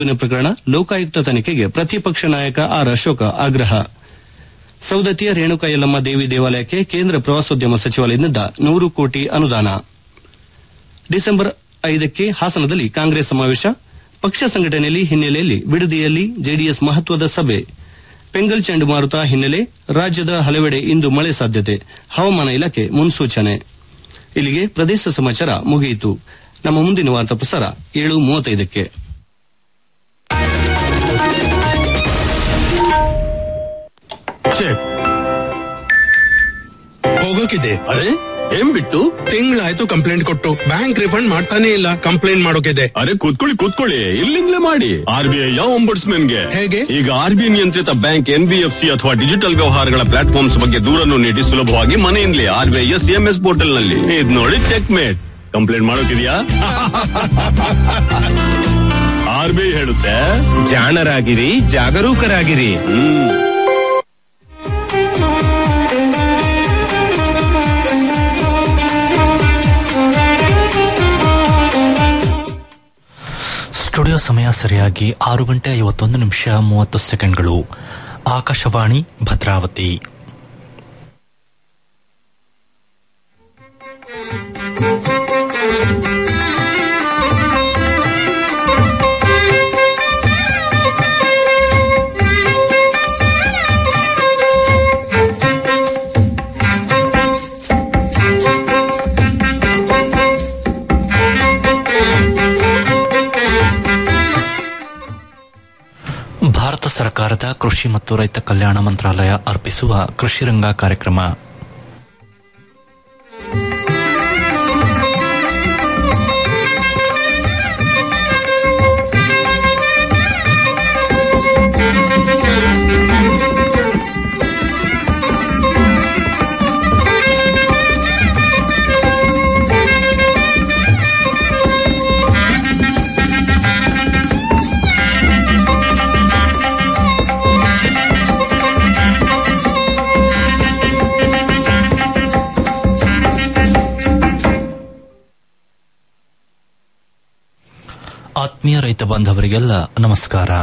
ಪ್ರಕರಣ ಲೋಕಾಯುಕ್ತ ತನಿಖೆಗೆ ಪ್ರತಿಪಕ್ಷ ನಾಯಕ ಆರ್ ಅಶೋಕ ಆಗ್ರಹ ಸೌದತ್ತಿಯ ರೇಣುಕಾ ಯಲ್ಲಮ್ಮ ದೇವಿ ದೇವಾಲಯಕ್ಕೆ ಕೇಂದ್ರ ಪ್ರವಾಸೋದ್ಯಮ ಸಚಿವಾಲಯದಿಂದ ನೂರು ಕೋಟಿ ಅನುದಾನ ಡಿಸೆಂಬರ್ ಐದಕ್ಕೆ ಹಾಸನದಲ್ಲಿ ಕಾಂಗ್ರೆಸ್ ಸಮಾವೇಶ ಪಕ್ಷ ಸಂಘಟನೆಯಲ್ಲಿ ಹಿನ್ನೆಲೆಯಲ್ಲಿ ಬಿಡದಿಯಲ್ಲಿ ಜೆಡಿಎಸ್ ಮಹತ್ವದ ಸಭೆ ಪೆಂಗಲ್ ಚಂಡಮಾರುತ ಹಿನ್ನೆಲೆ ರಾಜ್ಯದ ಹಲವೆಡೆ ಇಂದು ಮಳೆ ಸಾಧ್ಯತೆ ಹವಾಮಾನ ಇಲಾಖೆ ಮುನ್ಸೂಚನೆ ಇಲ್ಲಿಗೆ ಪ್ರದೇಶ ಸಮಾಚಾರ ಮುಗಿಯಿತು ನಮ್ಮ ಮುಂದಿನ ವಾರ್ತಾ ಪ್ರಸಾರ ಏಳು ಮೂವತ್ತೈದಕ್ಕೆ ಚೆಕ್ ಹೋಗೋಕಿದೆ ಅರೆ ಏನ್ ಬಿಟ್ಟು ತಿಂಗಳಾಯ್ತು ಕಂಪ್ಲೇಂಟ್ ಕೊಟ್ಟು ಬ್ಯಾಂಕ್ ರಿಫಂಡ್ ಮಾಡ್ತಾನೆ ಇಲ್ಲ ಕಂಪ್ಲೇಂಟ್ ಮಾಡೋಕಿದೆ ಅರೆ ಕೂತ್ಕೊಳ್ಳಿ ಕೂತ್ಕೊಳ್ಳಿ ಇಲ್ಲಿಂದಲೇ ಮಾಡಿ ಆರ್ ಬಿ ಐ ಗೆ ಹೇಗೆ? ಈಗ ಆರ್ ಬಿ ಐ ನಿಯಂತ್ರಿತ bank N B F C ಅಥವಾ ಡಿಜಿಟಲ್ ವ್ಯವಹಾರಗಳ ಪ್ಲಾಟ್ಫಾರ್ಮ್ಸ್ ಬಗ್ಗೆ ದೂರನ್ನು ನೀಡಿ ಸುಲಭವಾಗಿ ಮನೆಯಿಂದಲೇ R B I S M S portal ನಲ್ಲಿ ಇದ್ ನೋಡಿ ಚೆಕ್ ಮೇಟ್ ಕಂಪ್ಲೇಂಟ್ ಮಾಡೋಕಿದ್ಯಾ ಆರ್ ಬಿ ಐ ಹೇಳುತ್ತೆ ಜಾಣರಾಗಿರಿ ಜಾಗರೂಕರಾಗಿರಿ ಹ್ಮ್ ಸ್ಟುಡಿಯೋ ಸಮಯ ಸರಿಯಾಗಿ ಆರು ಗಂಟೆ ಐವತ್ತೊಂದು ನಿಮಿಷ ಮೂವತ್ತು ಸೆಕೆಂಡ್ಗಳು ಆಕಾಶವಾಣಿ ಭದ್ರಾವತಿ ಭಾರತ ಸರ್ಕಾರದ ಕೃಷಿ ಮತ್ತು ರೈತ ಕಲ್ಯಾಣ ಮಂತ್ರಾಲಯ ಅರ್ಪಿಸುವ ಕೃಷಿ ರಂಗ ಕಾರ್ಯಕ್ರಮ ಆತ್ಮೀಯ ರೈತ ಬಾಂಧವರಿಗೆಲ್ಲ ನಮಸ್ಕಾರ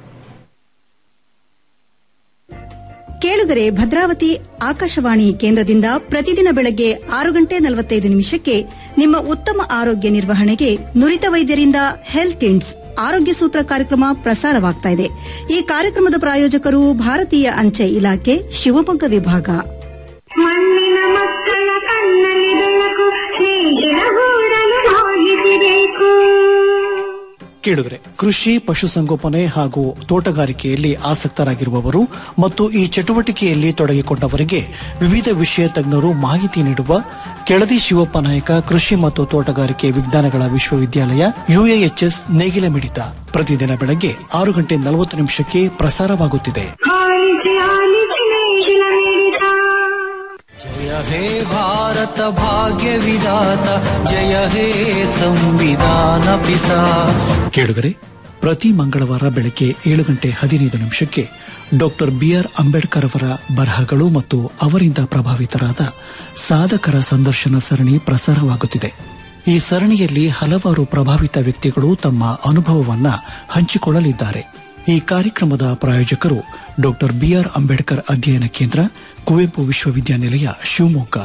ಕೇಳುಗರೆ ಭದ್ರಾವತಿ ಆಕಾಶವಾಣಿ ಕೇಂದ್ರದಿಂದ ಪ್ರತಿದಿನ ಬೆಳಗ್ಗೆ ಆರು ಗಂಟೆ ನಲವತ್ತೈದು ನಿಮಿಷಕ್ಕೆ ನಿಮ್ಮ ಉತ್ತಮ ಆರೋಗ್ಯ ನಿರ್ವಹಣೆಗೆ ನುರಿತ ವೈದ್ಯರಿಂದ ಹೆಲ್ತ್ ಇಂಡ್ಸ್ ಆರೋಗ್ಯ ಸೂತ್ರ ಕಾರ್ಯಕ್ರಮ ಪ್ರಸಾರವಾಗ್ತಾ ಇದೆ ಈ ಕಾರ್ಯಕ್ರಮದ ಪ್ರಾಯೋಜಕರು ಭಾರತೀಯ ಅಂಚೆ ಇಲಾಖೆ ಶಿವಮೊಗ್ಗ ವಿಭಾಗ ಮಣ್ಣಿನ ಮಕ್ಕಳ ಕಣ್ಣಲ್ಲಿ ಬೆಳಕು ಸ್ನೇಹಿತರ ಗೂಡಲು ಹೋಗಿಸಬೇಕು ಕೇಳುಗರೆ ಕೃಷಿ ಪಶುಸಂಗೋಪನೆ ಹಾಗೂ ತೋಟಗಾರಿಕೆಯಲ್ಲಿ ಆಸಕ್ತರಾಗಿರುವವರು ಮತ್ತು ಈ ಚಟುವಟಿಕೆಯಲ್ಲಿ ತೊಡಗಿಕೊಂಡವರಿಗೆ ವಿವಿಧ ವಿಷಯ ತಜ್ಞರು ಮಾಹಿತಿ ನೀಡುವ ಕೆಳದಿ ಶಿವಪ್ಪ ನಾಯಕ ಕೃಷಿ ಮತ್ತು ತೋಟಗಾರಿಕೆ ವಿಜ್ಞಾನಗಳ ವಿಶ್ವವಿದ್ಯಾಲಯ ಯುಎಎಚ್ಎಸ್ ನೇಗಿಲ ಮಿಡಿತ ಪ್ರತಿದಿನ ಬೆಳಗ್ಗೆ ಆರು ಗಂಟೆ ನಲವತ್ತು ನಿಮಿಷಕ್ಕೆ ಪ್ರಸಾರವಾಗುತ್ತಿದೆ ಆಲಿಸಿ ಆಲಿಸಿ ನೇಗಿಲ ಮಿಡಿತ ಜಯ ಹೇ ಭಾರತ ಭಾಗ್ಯ ವಿಧಾತ ಜಯ ಹೇ ಸಂವಿಧಾನ ಪಿತಾ ಕೇಳುಗರೆ ಪ್ರತಿ ಮಂಗಳವಾರ ಬೆಳಗ್ಗೆ ಏಳು ಗಂಟೆ ಹದಿನೈದು ನಿಮಿಷಕ್ಕೆ ಡಾಕ್ಟರ್ ಬಿಆರ್ ಅಂಬೇಡ್ಕರ್ ಅವರ ಬರಹಗಳು ಮತ್ತು ಅವರಿಂದ ಪ್ರಭಾವಿತರಾದ ಸಾಧಕರ ಸಂದರ್ಶನ ಸರಣಿ ಪ್ರಸಾರವಾಗುತ್ತಿದೆ ಈ ಸರಣಿಯಲ್ಲಿ ಹಲವಾರು ಪ್ರಭಾವಿತ ವ್ಯಕ್ತಿಗಳು ತಮ್ಮ ಅನುಭವವನ್ನ ಹಂಚಿಕೊಳ್ಳಲಿದ್ದಾರೆ ಈ ಕಾರ್ಯಕ್ರಮದ ಪ್ರಾಯೋಜಕರು ಡಾಕ್ಟರ್ ಬಿಆರ್ ಅಂಬೇಡ್ಕರ್ ಅಧ್ಯಯನ ಕೇಂದ್ರ ಕುವೆಂಪು ವಿಶ್ವವಿದ್ಯಾನಿಲಯ ಶಿವಮೊಗ್ಗ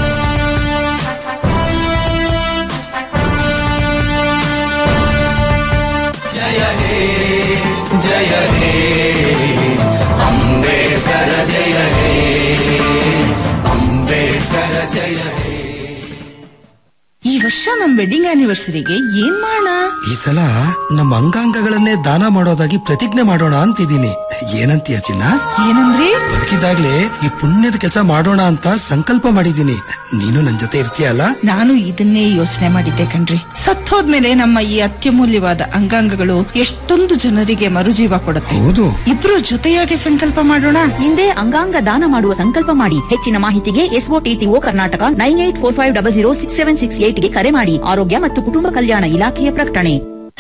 ಜಯ ಹೇ ಜಯ ಹೇ ಅಂಬೇಡ್ಕರ ಜಯ ಹೇ ಅಂಬೇಡ್ಕರ ಜಯ ಹೇ ಈ ವರ್ಷ ನಮ್ ವೆಡ್ಡಿಂಗ್ ಆನಿವರ್ಸರಿಗೆ ಏನ್ ಮಾಡೋಣ ಈ ಸಲ ನಮ್ಮ ಅಂಗಾಂಗಗಳನ್ನೇ ದಾನ ಮಾಡೋದಾಗಿ ಪ್ರತಿಜ್ಞೆ ಮಾಡೋಣ ಅಂತಿದ್ದೀನಿ ಏನಂತೀಯ ಚಿನ್ನ ಏನಂದ್ರಿ ಬದುಕಿದಾಗ್ಲೇ ಈ ಪುಣ್ಯದ ಕೆಲಸ ಮಾಡೋಣ ಅಂತ ಸಂಕಲ್ಪ ಮಾಡಿದ್ದೀನಿ ನೀನು ನನ್ ಜೊತೆ ಇರ್ತೀಯಲ್ಲ ನಾನು ಇದನ್ನೇ ಯೋಚನೆ ಮಾಡಿದ್ದೆ ಕಣ್ರಿ ಸತ್ತೋದ್ಮೇಲೆ ನಮ್ಮ ಈ ಅತ್ಯಮೂಲ್ಯವಾದ ಅಂಗಾಂಗಗಳು ಎಷ್ಟೊಂದು ಜನರಿಗೆ ಮರುಜೀವ ಕೊಡುತ್ತೆ ಹೌದು ಇಬ್ರು ಜೊತೆಯಾಗಿ ಸಂಕಲ್ಪ ಮಾಡೋಣ ಹಿಂದೆ ಅಂಗಾಂಗ ದಾನ ಮಾಡುವ ಸಂಕಲ್ಪ ಮಾಡಿ ಹೆಚ್ಚಿನ ಮಾಹಿತಿಗೆ SOTTO Karnataka nine eight four five double zero six seven six ಏಟ್ಗೆ ಕರೆ ಮಾಡಿ ಆರೋಗ್ಯ ಮತ್ತು ಕುಟುಂಬ ಕಲ್ಯಾಣ ಇಲಾಖೆಯ ಪ್ರಕಟಣೆ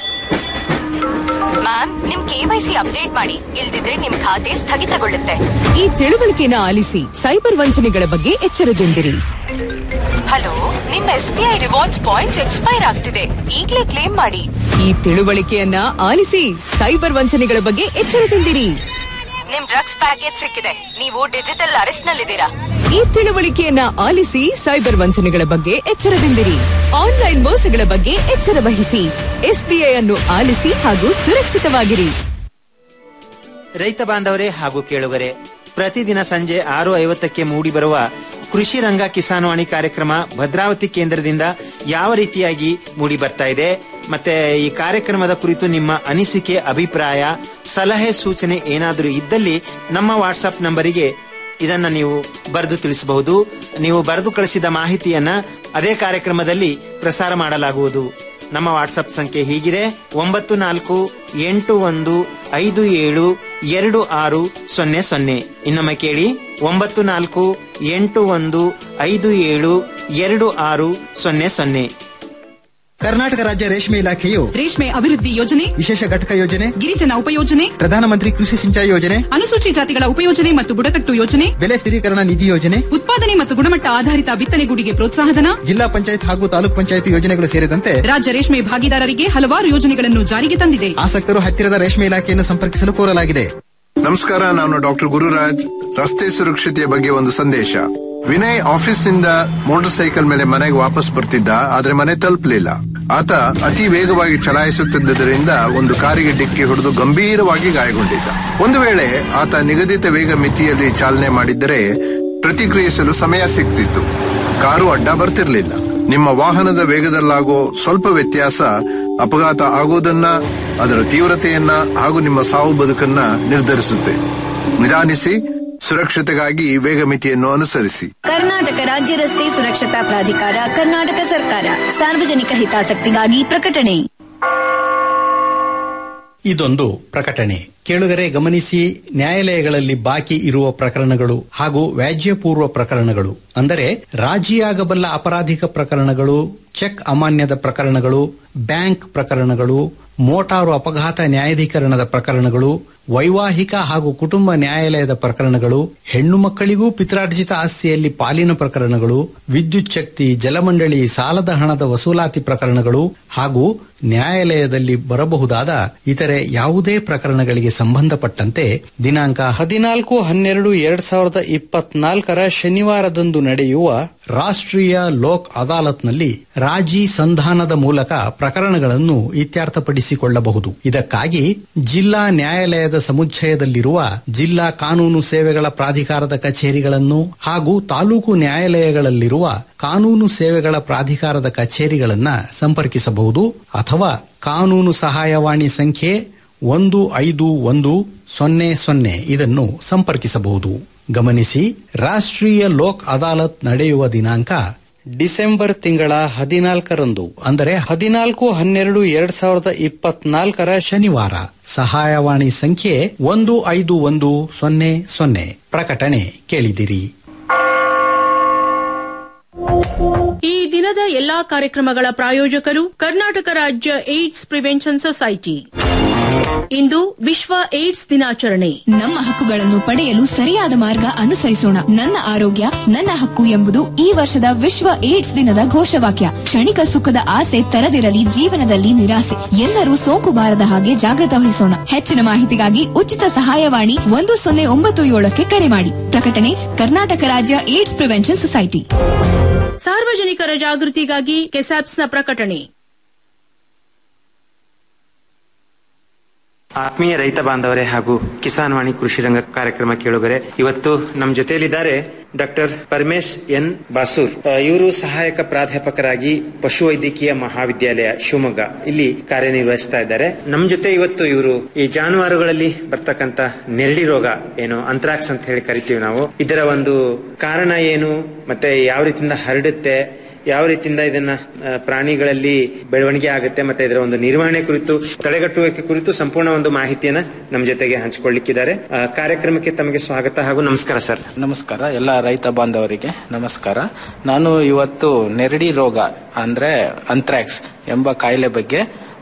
ಮ್ಯಾಮ್ ನಿಮ್ ಕೆವೈಸಿ ಅಪ್ಡೇಟ್ ಮಾಡಿ ಇಲ್ದಿದ್ರೆ ನಿಮ್ ಖಾತೆ ಸ್ಥಗಿತಗೊಳ್ಳುತ್ತೆ ಈ ತಿಳುವಳಿಕೆನ ಆಲಿಸಿ ಸೈಬರ್ ವಂಚನೆಗಳ ಬಗ್ಗೆ ಎಚ್ಚರದಿಂದಿರಿ ಹಲೋ ನಿಮ್ಮ S B I rewards points expire ಆಗ್ತಿದೆ ಈಗಲೇ ಕ್ಲೇಮ್ ಮಾಡಿ ಈ ತಿಳುವಳಿಕೆಯನ್ನ ಆಲಿಸಿ ಸೈಬರ್ ವಂಚನೆಗಳ ಬಗ್ಗೆ ಎಚ್ಚರದಿಂದಿರಿ ನಿಮ್ ಡ್ರಗ್ಸ್ ಪ್ಯಾಕೇಜ್ ಸಿಕ್ಕಿದೆ ನೀವು ಡಿಜಿಟಲ್ ಅರೆಸ್ಟ್ ನಲ್ಲಿದ್ದೀರಾ ಈ ತಿಳುವಳಿಕೆಯನ್ನ ಆಲಿಸಿ ಸೈಬರ್ ವಂಚನೆಗಳ ಬಗ್ಗೆ ಎಚ್ಚರದಿಂದಿರಿ ಆನ್ಲೈನ್ ಮೋಸಗಳ ಬಗ್ಗೆ ಎಚ್ಚರ ವಹಿಸಿ ಎಸ್ಬಿಐ ಅನ್ನು ಆಲಿಸಿ ಹಾಗೂ ಸುರಕ್ಷಿತವಾಗಿರಿ ರೈತ ಬಾಂಧವರೇ ಹಾಗೂ ಕೇಳುಗರೆ ಪ್ರತಿದಿನ ಸಂಜೆ ಆರು ಐವತ್ತಕ್ಕೆ ಮೂಡಿಬರುವ ಕೃಷಿ ರಂಗ ಕಿಸಾನ್ವಾಣಿ ಕಾರ್ಯಕ್ರಮ ಭದ್ರಾವತಿ ಕೇಂದ್ರದಿಂದ ಯಾವ ರೀತಿಯಾಗಿ ಮೂಡಿ ಬರ್ತಾ ಇದೆ ಮತ್ತೆ ಈ ಕಾರ್ಯಕ್ರಮದ ಕುರಿತು ನಿಮ್ಮ ಅನಿಸಿಕೆ ಅಭಿಪ್ರಾಯ ಸಲಹೆ ಸೂಚನೆ ಏನಾದರೂ ಇದ್ದಲ್ಲಿ ನಮ್ಮ ವಾಟ್ಸಪ್ ನಂಬರಿಗೆ ಇದನ್ನ ನೀವು ಬರೆದು ತಿಳಿಸಬಹುದು ನೀವು ಬರೆದು ಕಳಿಸಿದ ಮಾಹಿತಿಯನ್ನ ಅದೇ ಕಾರ್ಯಕ್ರಮದಲ್ಲಿ ಪ್ರಸಾರ ಮಾಡಲಾಗುವುದು ನಮ್ಮ ವಾಟ್ಸಪ್ ಸಂಖ್ಯೆ ಹೀಗಿದೆ ಒಂಬತ್ತು ನಾಲ್ಕು ಎಂಟು ಒಂದು ಐದು ಏಳು ಎರಡು ಆರು ಸೊನ್ನೆ ಸೊನ್ನೆ ಇನ್ನೊಮ್ಮೆ ಕೇಳಿ ಒಂಬತ್ತು ನಾಲ್ಕು ಎಂಟು ಒಂದು ಐದು ಏಳು ಎರಡು ಆರು ಸೊನ್ನೆ ಸೊನ್ನೆ ಕರ್ನಾಟಕ ರಾಜ್ಯ ರೇಷ್ಮೆ ಇಲಾಖೆಯು ರೇಷ್ಮೆ ಅಭಿವೃದ್ಧಿ ಯೋಜನೆ ವಿಶೇಷ ಘಟಕ ಯೋಜನೆ ಗಿರಿಜನ ಉಪಯೋಜನೆ ಪ್ರಧಾನಮಂತ್ರಿ ಕೃಷಿ ಸಿಂಚಾಯಿ ಯೋಜನೆ ಅನುಸೂಚಿ ಜಾತಿಗಳ ಉಪಯೋಜನೆ ಮತ್ತು ಬುಡಕಟ್ಟು ಯೋಜನೆ ಬೆಲೆ ಸ್ಥಿರೀಕರಣ ನಿಧಿ ಯೋಜನೆ ಉತ್ಪಾದನೆ ಮತ್ತು ಗುಣಮಟ್ಟ ಆಧಾರಿತ ಬಿತ್ತನೆಗೂಡಿಗೆ ಪ್ರೋತ್ಸಾಹಧನ ಜಿಲ್ಲಾ ಪಂಚಾಯತ್ ಹಾಗೂ ತಾಲೂಕ್ ಪಂಚಾಯತ್ ಯೋಜನೆಗಳು ಸೇರಿದಂತೆ ರಾಜ್ಯ ರೇಷ್ಮೆ ಭಾಗಿದಾರರಿಗೆ ಹಲವಾರು ಯೋಜನೆಗಳನ್ನು ಜಾರಿಗೆ ತಂದಿದೆ ಆಸಕ್ತರು ಹತ್ತಿರದ ರೇಷ್ಮೆ ಇಲಾಖೆಯನ್ನು ಸಂಪರ್ಕಿಸಲು ಕೋರಲಾಗಿದೆ ನಮಸ್ಕಾರ ನಾನು ಡಾಕ್ಟರ್ ಗುರುರಾಜ್ ರಸ್ತೆ ಸುರಕ್ಷತೆಯ ಬಗ್ಗೆ ಒಂದು ಸಂದೇಶ ವಿನಯ್ ಆಫೀಸ್ನಿಂದ ಮೋಟಾರ್ ಸೈಕಲ್ ಮೇಲೆ ಮನೆಗೆ ವಾಪಸ್ ಬರ್ತಿದ್ದ ಆದ್ರೆ ಮನೆ ತಲುಪಲಿಲ್ಲ ಆತ ಅತಿ ವೇಗವಾಗಿ ಚಲಾಯಿಸುತ್ತಿದ್ದರಿಂದ ಒಂದು ಕಾರಿಗೆ ಡಿಕ್ಕಿ ಹೊಡೆದು ಗಂಭೀರವಾಗಿ ಗಾಯಗೊಂಡಿದ್ದ ಒಂದು ವೇಳೆ ಆತ ನಿಗದಿತ ವೇಗ ಮಿತಿಯಲ್ಲಿ ಚಾಲನೆ ಮಾಡಿದ್ದರೆ ಪ್ರತಿಕ್ರಿಯಿಸಲು ಸಮಯ ಸಿಗ್ತಿತ್ತು ಕಾರು ಅಡ್ಡ ಬರ್ತಿರ್ಲಿಲ್ಲ ನಿಮ್ಮ ವಾಹನದ ವೇಗದಲ್ಲಾಗೋ ಸ್ವಲ್ಪ ವ್ಯತ್ಯಾಸ ಅಪಘಾತ ಆಗೋದನ್ನ ಅದರ ತೀವ್ರತೆಯನ್ನ ಹಾಗೂ ನಿಮ್ಮ ಸಾವು ಬದುಕನ್ನ ನಿರ್ಧರಿಸುತ್ತೆ ನಿಧಾನಿಸಿ ಸುರಕ್ಷತೆಗಾಗಿ ವೇಗ ಮಿತಿಯನ್ನು ಅನುಸರಿಸಿ ಕರ್ನಾಟಕ ರಾಜ್ಯ ರಸ್ತೆ ಸುರಕ್ಷತಾ ಪ್ರಾಧಿಕಾರ ಕರ್ನಾಟಕ ಸರ್ಕಾರ ಸಾರ್ವಜನಿಕ ಹಿತಾಸಕ್ತಿಗಾಗಿ ಪ್ರಕಟಣೆ ಇದೊಂದು ಪ್ರಕಟಣೆ ಕೇಳುಗರೆ ಗಮನಿಸಿ ನ್ಯಾಯಾಲಯಗಳಲ್ಲಿ ಬಾಕಿ ಇರುವ ಪ್ರಕರಣಗಳು ಹಾಗೂ ವ್ಯಾಜ್ಯಪೂರ್ವ ಪ್ರಕರಣಗಳು ಅಂದರೆ ರಾಜಿಯಾಗಬಲ್ಲ ಅಪರಾಧಿಕ ಪ್ರಕರಣಗಳು ಚೆಕ್ ಅಮಾನ್ಯದ ಪ್ರಕರಣಗಳು ಬ್ಯಾಂಕ್ ಪ್ರಕರಣಗಳು ಮೋಟಾರು ಅಪಘಾತ ನ್ಯಾಯಾಧೀಕರಣದ ಪ್ರಕರಣಗಳು ವೈವಾಹಿಕ ಹಾಗೂ ಕುಟುಂಬ ನ್ಯಾಯಾಲಯದ ಪ್ರಕರಣಗಳು ಹೆಣ್ಣು ಮಕ್ಕಳಿಗೂ ಪಿತ್ರಾರ್ಜಿತ ಆಸ್ತಿಯಲ್ಲಿ ಪಾಲಿನ ಪ್ರಕರಣಗಳು ವಿದ್ಯುತ್ ಶಕ್ತಿ ಜಲಮಂಡಳಿ ಸಾಲದ ಹಣದ ವಸೂಲಾತಿ ಪ್ರಕರಣಗಳು ಹಾಗೂ ನ್ಯಾಯಾಲಯದಲ್ಲಿ ಬರಬಹುದಾದ ಇತರೆ ಯಾವುದೇ ಪ್ರಕರಣಗಳಿಗೆ ಸಂಬಂಧಪಟ್ಟಂತೆ ದಿನಾಂಕ ಹದಿನಾಲ್ಕು ಹನ್ನೆರಡು ಎರಡ್ ಸಾವಿರದ ಇಪ್ಪತ್ನಾಲ್ಕರ ಶನಿವಾರದಂದು ನಡೆಯುವ ರಾಷ್ಟ್ರೀಯ ಲೋಕ್ ಅದಾಲತ್ನಲ್ಲಿ ರಾಜಿ ಸಂಧಾನದ ಮೂಲಕ ಪ್ರಕರಣಗಳನ್ನು ಇತ್ಯರ್ಥಪಡಿಸಿಕೊಳ್ಳಬಹುದು ಇದಕ್ಕಾಗಿ ಜಿಲ್ಲಾ ನ್ಯಾಯಾಲಯದ ಸಮುಚ್ಚಯದಲ್ಲಿರುವ ಜಿಲ್ಲಾ ಕಾನೂನು ಸೇವೆಗಳ ಪ್ರಾಧಿಕಾರದ ಕಚೇರಿಗಳನ್ನು ಹಾಗೂ ತಾಲೂಕು ನ್ಯಾಯಾಲಯಗಳಲ್ಲಿರುವ ಕಾನೂನು ಸೇವೆಗಳ ಪ್ರಾಧಿಕಾರದ ಕಚೇರಿಗಳನ್ನ ಸಂಪರ್ಕಿಸಬಹುದು ಅಥವಾ ಕಾನೂನು ಸಹಾಯವಾಣಿ ಸಂಖ್ಯೆ ಒಂದು ಐದು ಒಂದು ಸೊನ್ನೆ ಸೊನ್ನೆ ಇದನ್ನು ಸಂಪರ್ಕಿಸಬಹುದು ಗಮನಿಸಿ ರಾಷ್ಟ್ರೀಯ ಲೋಕ್ ಅದಾಲತ್ ನಡೆಯುವ ದಿನಾಂಕ ಡಿಸೆಂಬರ್ ತಿಂಗಳ ಹದಿನಾಲ್ಕರಂದು ಅಂದರೆ ಹದಿನಾಲ್ಕು ಹನ್ನೆರಡು ಎರಡ್ ಸಾವಿರದ ಇಪ್ಪತ್ನಾಲ್ಕರ ಶನಿವಾರ ಸಹಾಯವಾಣಿ ಸಂಖ್ಯೆ ಒಂದು ಐದು ಒಂದು ಸೊನ್ನೆ ಸೊನ್ನೆ ಪ್ರಕಟಣೆ ಕೇಳಿದಿರಿ ಈ ದಿನದ ಎಲ್ಲಾ ಕಾರ್ಯಕ್ರಮಗಳ ಪ್ರಾಯೋಜಕರು ಕರ್ನಾಟಕ ರಾಜ್ಯ ಏಡ್ಸ್ ಪ್ರಿವೆನ್ಷನ್ ಸೊಸೈಟಿ ಇಂದು ವಿಶ್ವ ಏಡ್ಸ್ ದಿನಾಚರಣೆ ನಮ್ಮ ಹಕ್ಕುಗಳನ್ನು ಪಡೆಯಲು ಸರಿಯಾದ ಮಾರ್ಗ ಅನುಸರಿಸೋಣ ನನ್ನ ಆರೋಗ್ಯ ನನ್ನ ಹಕ್ಕು ಎಂಬುದು ಈ ವರ್ಷದ ವಿಶ್ವ ಏಡ್ಸ್ ದಿನದ ಘೋಷವಾಕ್ಯ ಕ್ಷಣಿಕ ಸುಖದ ಆಸೆ ತರದಿರಲಿ ಜೀವನದಲ್ಲಿ ನಿರಾಸೆ ಎಲ್ಲರೂ ಸೋಂಕು ಬಾರದ ಹಾಗೆ ಜಾಗೃತ ವಹಿಸೋಣ ಹೆಚ್ಚಿನ ಮಾಹಿತಿಗಾಗಿ ಉಚಿತ ಸಹಾಯವಾಣಿ ಒಂದು ಸೊನ್ನೆ ಒಂಬತ್ತು ಏಳಕ್ಕೆ ಕರೆ ಮಾಡಿ ಪ್ರಕಟಣೆ ಕರ್ನಾಟಕ ರಾಜ್ಯ ಏಡ್ಸ್ ಪ್ರಿವೆನ್ಷನ್ ಸೊಸೈಟಿ ಸಾರ್ವಜನಿಕರ ಜಾಗೃತಿಗಾಗಿ ಕೆಸಾಪ್ಸ್ನ ಪ್ರಕಟಣೆ ಆತ್ಮೀಯ ರೈತ ಬಾಂಧವರೇ ಹಾಗೂ ಕಿಸಾನ್ ವಾಣಿ ಕೃಷಿ ರಂಗ ಕಾರ್ಯಕ್ರಮ ಕೇಳುಗರೆ ಇವತ್ತು ನಮ್ಮ ಜೊತೆಯಲ್ಲಿದ್ದಾರೆ ಡಾಕ್ಟರ್ ಪರಮೇಶ್ ಎನ್ ಬಾಸೂರ್ ಇವರು ಸಹಾಯಕ ಪ್ರಾಧ್ಯಾಪಕರಾಗಿ ಪಶುವೈದ್ಯಕೀಯ ಮಹಾವಿದ್ಯಾಲಯ ಶಿವಮೊಗ್ಗ ಇಲ್ಲಿ ಕಾರ್ಯನಿರ್ವಹಿಸ್ತಾ ಇದ್ದಾರೆ ನಮ್ಮ ಜೊತೆ ಇವತ್ತು ಇವರು ಈ ಜಾನುವಾರುಗಳಲ್ಲಿ ಬರ್ತಕ್ಕಂತ ನೆರಳಿ ರೋಗ ಏನು ಅಂತ್ರಾಕ್ಸ್ ಅಂತ ಹೇಳಿ ಕರಿತೀವಿ ನಾವು ಇದರ ಒಂದು ಕಾರಣ ಏನು ಮತ್ತೆ ಯಾವ ರೀತಿಯಿಂದ ಹರಡುತ್ತೆ ಯಾವ ರೀತಿಯಿಂದ ಇದನ್ನ ಆ, ಪ್ರಾಣಿಗಳಲ್ಲಿ ಬೆಳವಣಿಗೆ ಆಗುತ್ತೆ ಮತ್ತೆ ಇದರ ಒಂದು ನಿರ್ವಹಣೆ ಕುರಿತು ತಡೆಗಟ್ಟುವಿಕೆ ಕುರಿತು ಸಂಪೂರ್ಣ ಒಂದು ಮಾಹಿತಿಯನ್ನ ನಮ್ಮ ಜೊತೆಗೆ ಹಂಚಿಕೊಳ್ಳಿಕ್ಕಿದ್ದಾರೆ ಆ, ಕಾರ್ಯಕ್ರಮಕ್ಕೆ ತಮಗೆ ಸ್ವಾಗತ ಹಾಗೂ ನಮಸ್ಕಾರ ಸರ್ ನಮಸ್ಕಾರ ಎಲ್ಲ ರೈತ ಬಾಂಧವರಿಗೆ ನಮಸ್ಕಾರ ನಾನು ಇವತ್ತು ನೆರಡಿ ರೋಗ ಅಂದ್ರೆ ಅಂತ್ರಾಕ್ಸ್ ಎಂಬ ಕಾಯಿಲೆ ಬಗ್ಗೆ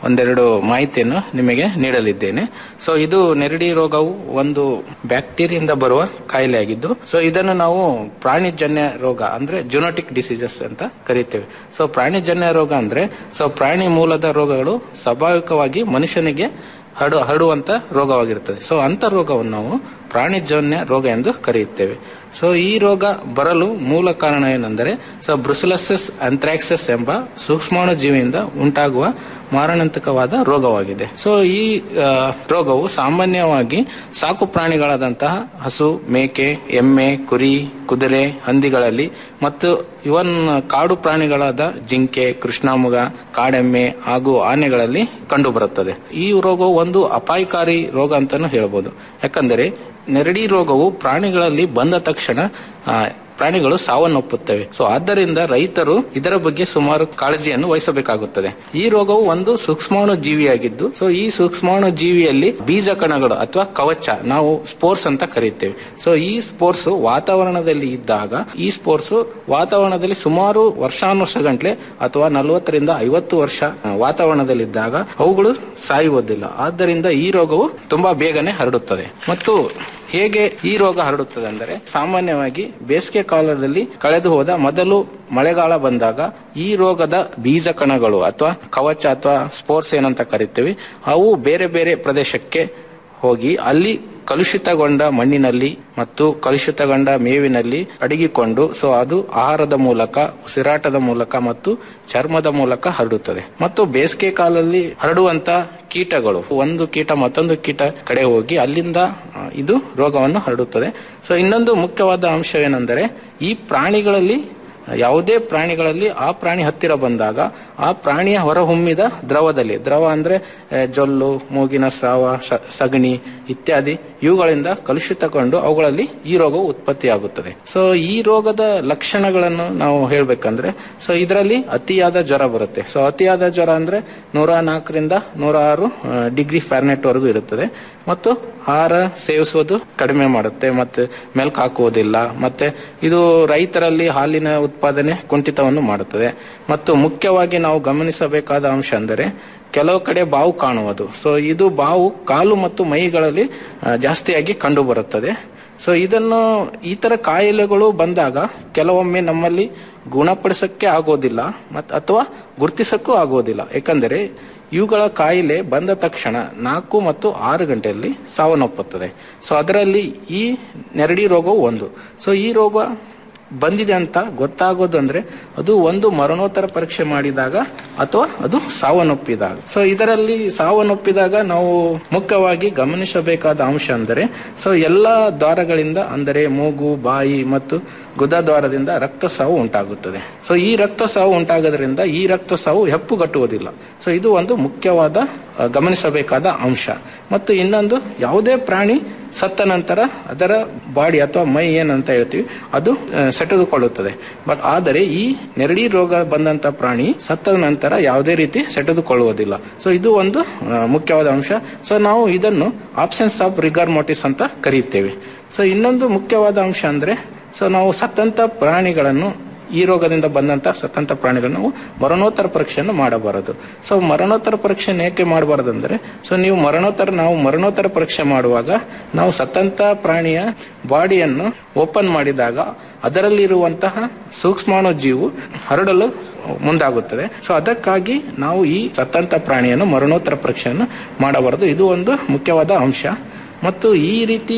ಒಂದೆರಡು ಮಾಹಿತಿಯನ್ನು ನಿಮಗೆ ನೀಡಲಿದ್ದೇನೆ ಸೊ ಇದು ನೆರಡಿ ರೋಗವು ಒಂದು ಬ್ಯಾಕ್ಟೀರಿಯಿಂದ ಬರುವ ಕಾಯಿಲೆ ಆಗಿದ್ದು ಸೊ ಇದನ್ನು ನಾವು ಪ್ರಾಣಿಜನ್ಯ ರೋಗ ಅಂದ್ರೆ ಜುನೋಟಿಕ್ ಡಿಸೀಸಸ್ ಅಂತ ಕರೀತೇವೆ ಸೊ ಪ್ರಾಣಿಜನ್ಯ ರೋಗ ಅಂದ್ರೆ ಸೊ ಪ್ರಾಣಿ ಮೂಲದ ರೋಗಗಳು ಸ್ವಾಭಾವಿಕವಾಗಿ ಮನುಷ್ಯನಿಗೆ ಹರಡು ಹರಡುವಂತ ರೋಗವಾಗಿರುತ್ತದೆ ಸೊ ಅಂತ ರೋಗವನ್ನು ನಾವು ಪ್ರಾಣಿಜನ್ಯ ರೋಗ ಎಂದು ಕರೆಯುತ್ತೇವೆ ಸೊ ಈ ರೋಗ ಬರಲು ಮೂಲ ಕಾರಣ ಏನೆಂದರೆ ಸೊ ಬ್ರುಸಲಸಸ್ ಅಂಥ್ರಾಕ್ಸಸ್ ಎಂಬ ಸೂಕ್ಷ್ಮಾಣು ಜೀವಿಯಿಂದ ಉಂಟಾಗುವ ಮಾರಣಾಂತಿಕವಾದ ರೋಗವಾಗಿದೆ ಸೊ ಈ ಆ, ರೋಗವು ಸಾಮಾನ್ಯವಾಗಿ ಸಾಕು ಪ್ರಾಣಿಗಳಾದಂತಹ ಹಸು ಮೇಕೆ ಎಮ್ಮೆ ಕುರಿ ಕುದುರೆ ಹಂದಿಗಳಲ್ಲಿ ಮತ್ತು ಇವನ್ ಕಾಡು ಪ್ರಾಣಿಗಳಾದ ಜಿಂಕೆ ಕೃಷ್ಣಮೃಗ ಕಾಡೆಮ್ಮೆ ಹಾಗೂ ಆನೆಗಳಲ್ಲಿ ಕಂಡುಬರುತ್ತದೆ ಈ ರೋಗವು ಒಂದು ಅಪಾಯಕಾರಿ ರೋಗ ಅಂತಾನು ಹೇಳ್ಬೋದು ಯಾಕಂದರೆ ನೆರಡಿ ರೋಗವು ಪ್ರಾಣಿಗಳಲ್ಲಿ ಬಂದ ತಕ್ಷಣ ಆ, ಪ್ರಾಣಿಗಳು ಸಾವನ್ನಪ್ಪುತ್ತವೆ ಸೊ ಆದ್ದರಿಂದ ರೈತರು ಇದರ ಬಗ್ಗೆ ಸುಮಾರು ಕಾಳಜಿಯನ್ನು ವಹಿಸಬೇಕಾಗುತ್ತದೆ ಈ ರೋಗವು ಒಂದು ಸೂಕ್ಷ್ಮಾಣು ಜೀವಿಯಾಗಿದ್ದು ಸೊ ಈ ಸೂಕ್ಷ್ಮಾಣು ಜೀವಿಯಲ್ಲಿ ಬೀಜ ಕಣಗಳು ಅಥವಾ ಕವಚ ನಾವು ಸ್ಪೋರ್ಸ್ ಅಂತ ಕರೀತೇವೆ ಸೊ ಈ ಸ್ಪೋರ್ಸ್ ವಾತಾವರಣದಲ್ಲಿ ಇದ್ದಾಗ ಈ ಸ್ಪೋರ್ಸ್ ವಾತಾವರಣದಲ್ಲಿ ಸುಮಾರು ವರ್ಷಾನುವರ್ಷ ಗಂಟ್ಲೆ ಅಥವಾ ನಲವತ್ತರಿಂದ ಐವತ್ತು ವರ್ಷ ಆ, ವಾತಾವರಣದಲ್ಲಿದ್ದಾಗ ಅವುಗಳು ಸಾಯುವುದಿಲ್ಲ ಆದ್ದರಿಂದ ಈ ರೋಗವು ತುಂಬಾ ಬೇಗನೆ ಹರಡುತ್ತದೆ ಮತ್ತು ಹೇಗೆ ಈ ರೋಗ ಹರಡುತ್ತದೆ ಅಂದರೆ ಸಾಮಾನ್ಯವಾಗಿ ಬೇಸಿಗೆ ಕಾಲದಲ್ಲಿ ಕಳೆದು ಹೋದ ಮೊದಲು ಮಳೆಗಾಲ ಬಂದಾಗ ಈ ರೋಗದ ಬೀಜ ಕಣಗಳು ಅಥವಾ ಕವಚ ಅಥವಾ ಸ್ಪೋರ್ಸ್ ಏನಂತ ಕರಿತೀವಿ ಅವು ಬೇರೆ ಬೇರೆ ಪ್ರದೇಶಕ್ಕೆ ಹೋಗಿ ಅಲ್ಲಿ ಕಲುಷಿತಗೊಂಡ ಮಣ್ಣಿನಲ್ಲಿ ಮತ್ತು ಕಲುಷಿತಗೊಂಡ ಮೇವಿನಲ್ಲಿ ಅಡಗಿಕೊಂಡು ಸೊ ಅದು ಆಹಾರದ ಮೂಲಕ ಉಸಿರಾಟದ ಮೂಲಕ ಮತ್ತು ಚರ್ಮದ ಮೂಲಕ ಹರಡುತ್ತದೆ ಮತ್ತು ಬೇಸಿಗೆ ಕಾಲದಲ್ಲಿ ಹರಡುವಂತ ಕೀಟಗಳು ಒಂದು ಕೀಟ ಮತ್ತೊಂದು ಕೀಟ ಕಡೆ ಹೋಗಿ ಅಲ್ಲಿಂದ ಆ, ಇದು ರೋಗವನ್ನು ಹರಡುತ್ತದೆ ಸೊ ಇನ್ನೊಂದು ಮುಖ್ಯವಾದ ಅಂಶವೇನೆಂದರೆ ಈ ಪ್ರಾಣಿಗಳಲ್ಲಿ ಯಾವುದೇ ಪ್ರಾಣಿಗಳಲ್ಲಿ ಆ ಪ್ರಾಣಿ ಹತ್ತಿರ ಬಂದಾಗ ಆ ಪ್ರಾಣಿಯ ಹೊರಹೊಮ್ಮಿದ ದ್ರವದಲ್ಲಿ ದ್ರವ ಅಂದ್ರೆ ಆ, ಜೊಲ್ಲು ಮೂಗಿನ ಸ್ರಾವ ಶ- ಸಗಣಿ ಇತ್ಯಾದಿ ಇವುಗಳಿಂದ ಕಲುಷಿತಗೊಂಡು ಅವುಗಳಲ್ಲಿ ಈ ರೋಗವು ಉತ್ಪತ್ತಿಯಾಗುತ್ತದೆ ಸೊ ಈ ರೋಗದ ಲಕ್ಷಣಗಳನ್ನು ನಾವು ಹೇಳ್ಬೇಕಂದ್ರೆ ಸೊ ಇದರಲ್ಲಿ ಅತಿಯಾದ ಜ್ವರ ಬರುತ್ತೆ ಸೊ ಅತಿಯಾದ ಜ್ವರ ಅಂದ್ರೆ ನೂರ ನಾಲ್ಕರಿಂದ ನೂರ ಆರು ಡಿಗ್ರಿ ಫ್ಯಾರ್ನೆಟ್ ವರೆಗೂ ಇರುತ್ತದೆ ಮತ್ತು ಆಹಾರ ಸೇವಿಸುವುದು ಕಡಿಮೆ ಮಾಡುತ್ತೆ ಮತ್ತೆ ಮೆಲ್ಕ್ ಹಾಕುವುದಿಲ್ಲ ಮತ್ತೆ ಇದು ರೈತರಲ್ಲಿ ಹಾಲಿನ ಉತ್ಪಾದನೆ ಕುಂಠಿತವನ್ನು ಮಾಡುತ್ತದೆ ಮತ್ತು ಮುಖ್ಯವಾಗಿ ನಾವು ಗಮನಿಸಬೇಕಾದ ಅಂಶ ಅಂದರೆ ಕೆಲವು ಕಡೆ ಬಾವು ಕಾಣುವುದು ಸೊ ಇದು ಬಾವು ಕಾಲು ಮತ್ತು ಮೈಗಳಲ್ಲಿ ಆ, ಜಾಸ್ತಿಯಾಗಿ ಕಂಡು ಬರುತ್ತದೆ ಸೊ ಇದನ್ನು ಈ ತರ ಕಾಯಿಲೆಗಳು ಬಂದಾಗ ಕೆಲವೊಮ್ಮೆ ನಮ್ಮಲ್ಲಿ ಗುಣಪಡಿಸಕ್ಕೆ ಆಗೋದಿಲ್ಲ ಮತ್ ಅಥವಾ ಗುರುತಿಸಕ್ಕೂ ಆಗೋದಿಲ್ಲ ಯಾಕಂದರೆ ಇವುಗಳ ಕಾಯಿಲೆ ಬಂದ ತಕ್ಷಣ ನಾಲ್ಕು ಮತ್ತು ಆರು ಗಂಟೆಯಲ್ಲಿ ಸಾವನ್ನಪ್ಪುತ್ತದೆ ಸೊ ಅದರಲ್ಲಿ ಈ ನೆರಡಿ ರೋಗವು ಒಂದು ಸೊ ಈ ರೋಗ ಬಂದಿದೆ ಅಂತ ಗೊತ್ತಾಗೋದು ಅಂದ್ರೆ ಅದು ಒಂದು ಮರಣೋತ್ತರ ಪರೀಕ್ಷೆ ಮಾಡಿದಾಗ ಅಥವಾ ಅದು ಸಾವನ್ನಪ್ಪಿದಾಗ ಸೊ ಇದರಲ್ಲಿ ಸಾವನ್ನಪ್ಪಿದಾಗ ನಾವು ಮುಖ್ಯವಾಗಿ ಗಮನಿಸಬೇಕಾದ ಅಂಶ ಅಂದರೆ ಸೊ ಎಲ್ಲ ದ್ವಾರಗಳಿಂದ ಅಂದರೆ ಮೂಗು ಬಾಯಿ ಮತ್ತು ಗುದದ್ವಾರದಿಂದ ರಕ್ತಸ್ರಾವ ಉಂಟಾಗುತ್ತದೆ ಸೊ ಈ ರಕ್ತಸ್ರಾವ ಉಂಟಾಗೋದ್ರಿಂದ ಈ ರಕ್ತಸ್ರಾವ ಹೆಪ್ಪುಗಟ್ಟುವುದಿಲ್ಲ ಸೊ ಇದು ಒಂದು ಮುಖ್ಯವಾದ ಆ, ಗಮನಿಸಬೇಕಾದ ಅಂಶ ಮತ್ತು ಇನ್ನೊಂದು ಯಾವುದೇ ಪ್ರಾಣಿ ಸತ್ತ ನಂತರ ಅದರ ಬಾಡಿ ಅಥವಾ ಮೈ ಏನಂತ ಹೇಳ್ತೀವಿ ಅದು ಆ, ಸೆಟೆದುಕೊಳ್ಳುತ್ತದೆ ಬಟ್ ಆದರೆ ಈ ನೆರಡಿ ರೋಗ ಬಂದಂತ ಪ್ರಾಣಿ ಸತ್ತ ನಂತರ ಯಾವುದೇ ರೀತಿ ಸೆಟೆದುಕೊಳ್ಳುವುದಿಲ್ಲ ಸೊ ಇದು ಒಂದು ಆ, ಮುಖ್ಯವಾದ ಅಂಶ ಸೊ ನಾವು ಇದನ್ನು ಆಪ್ಷನ್ಸ್ ಆಫ್ ರಿಗರ್ ಮೋಟಿಸ್ ಅಂತ ಕರೆಯುತ್ತೇವೆ ಸೊ ಇನ್ನೊಂದು ಮುಖ್ಯವಾದ ಅಂಶ ಅಂದ್ರೆ ಸೊ ನಾವು ಸತ್ತಂತ ಪ್ರಾಣಿಗಳನ್ನು ಈ ರೋಗದಿಂದ ಬಂದಂತ ಸತ್ತಂತ ಪ್ರಾಣಿಗಳನ್ನು ನಾವು ಮರಣೋತ್ತರ ಪರೀಕ್ಷೆಯನ್ನು ಮಾಡಬಾರದು ಸೊ ಮರಣೋತ್ತರ ಪರೀಕ್ಷೆಯನ್ನು ಏಕೆ ಮಾಡಬಾರದು ಅಂದ್ರೆ ಸೊ ನೀವು ಮರಣೋತ್ತರ ನಾವು ಮರಣೋತ್ತರ ಪರೀಕ್ಷೆ ಮಾಡುವಾಗ ನಾವು ಸತ್ತಂತ ಪ್ರಾಣಿಯ ಬಾಡಿಯನ್ನು ಓಪನ್ ಮಾಡಿದಾಗ ಅದರಲ್ಲಿರುವಂತಹ ಸೂಕ್ಷ್ಮಾಣು ಜೀವು ಹರಡಲು ಮುಂದಾಗುತ್ತದೆ ಸೊ ಅದಕ್ಕಾಗಿ ನಾವು ಈ ಸತ್ತಂತ ಪ್ರಾಣಿಯನ್ನು ಮರಣೋತ್ತರ ಪರೀಕ್ಷೆಯನ್ನು ಮಾಡಬಾರದು ಇದು ಒಂದು ಮುಖ್ಯವಾದ ಅಂಶ ಮತ್ತು ಈ ರೀತಿ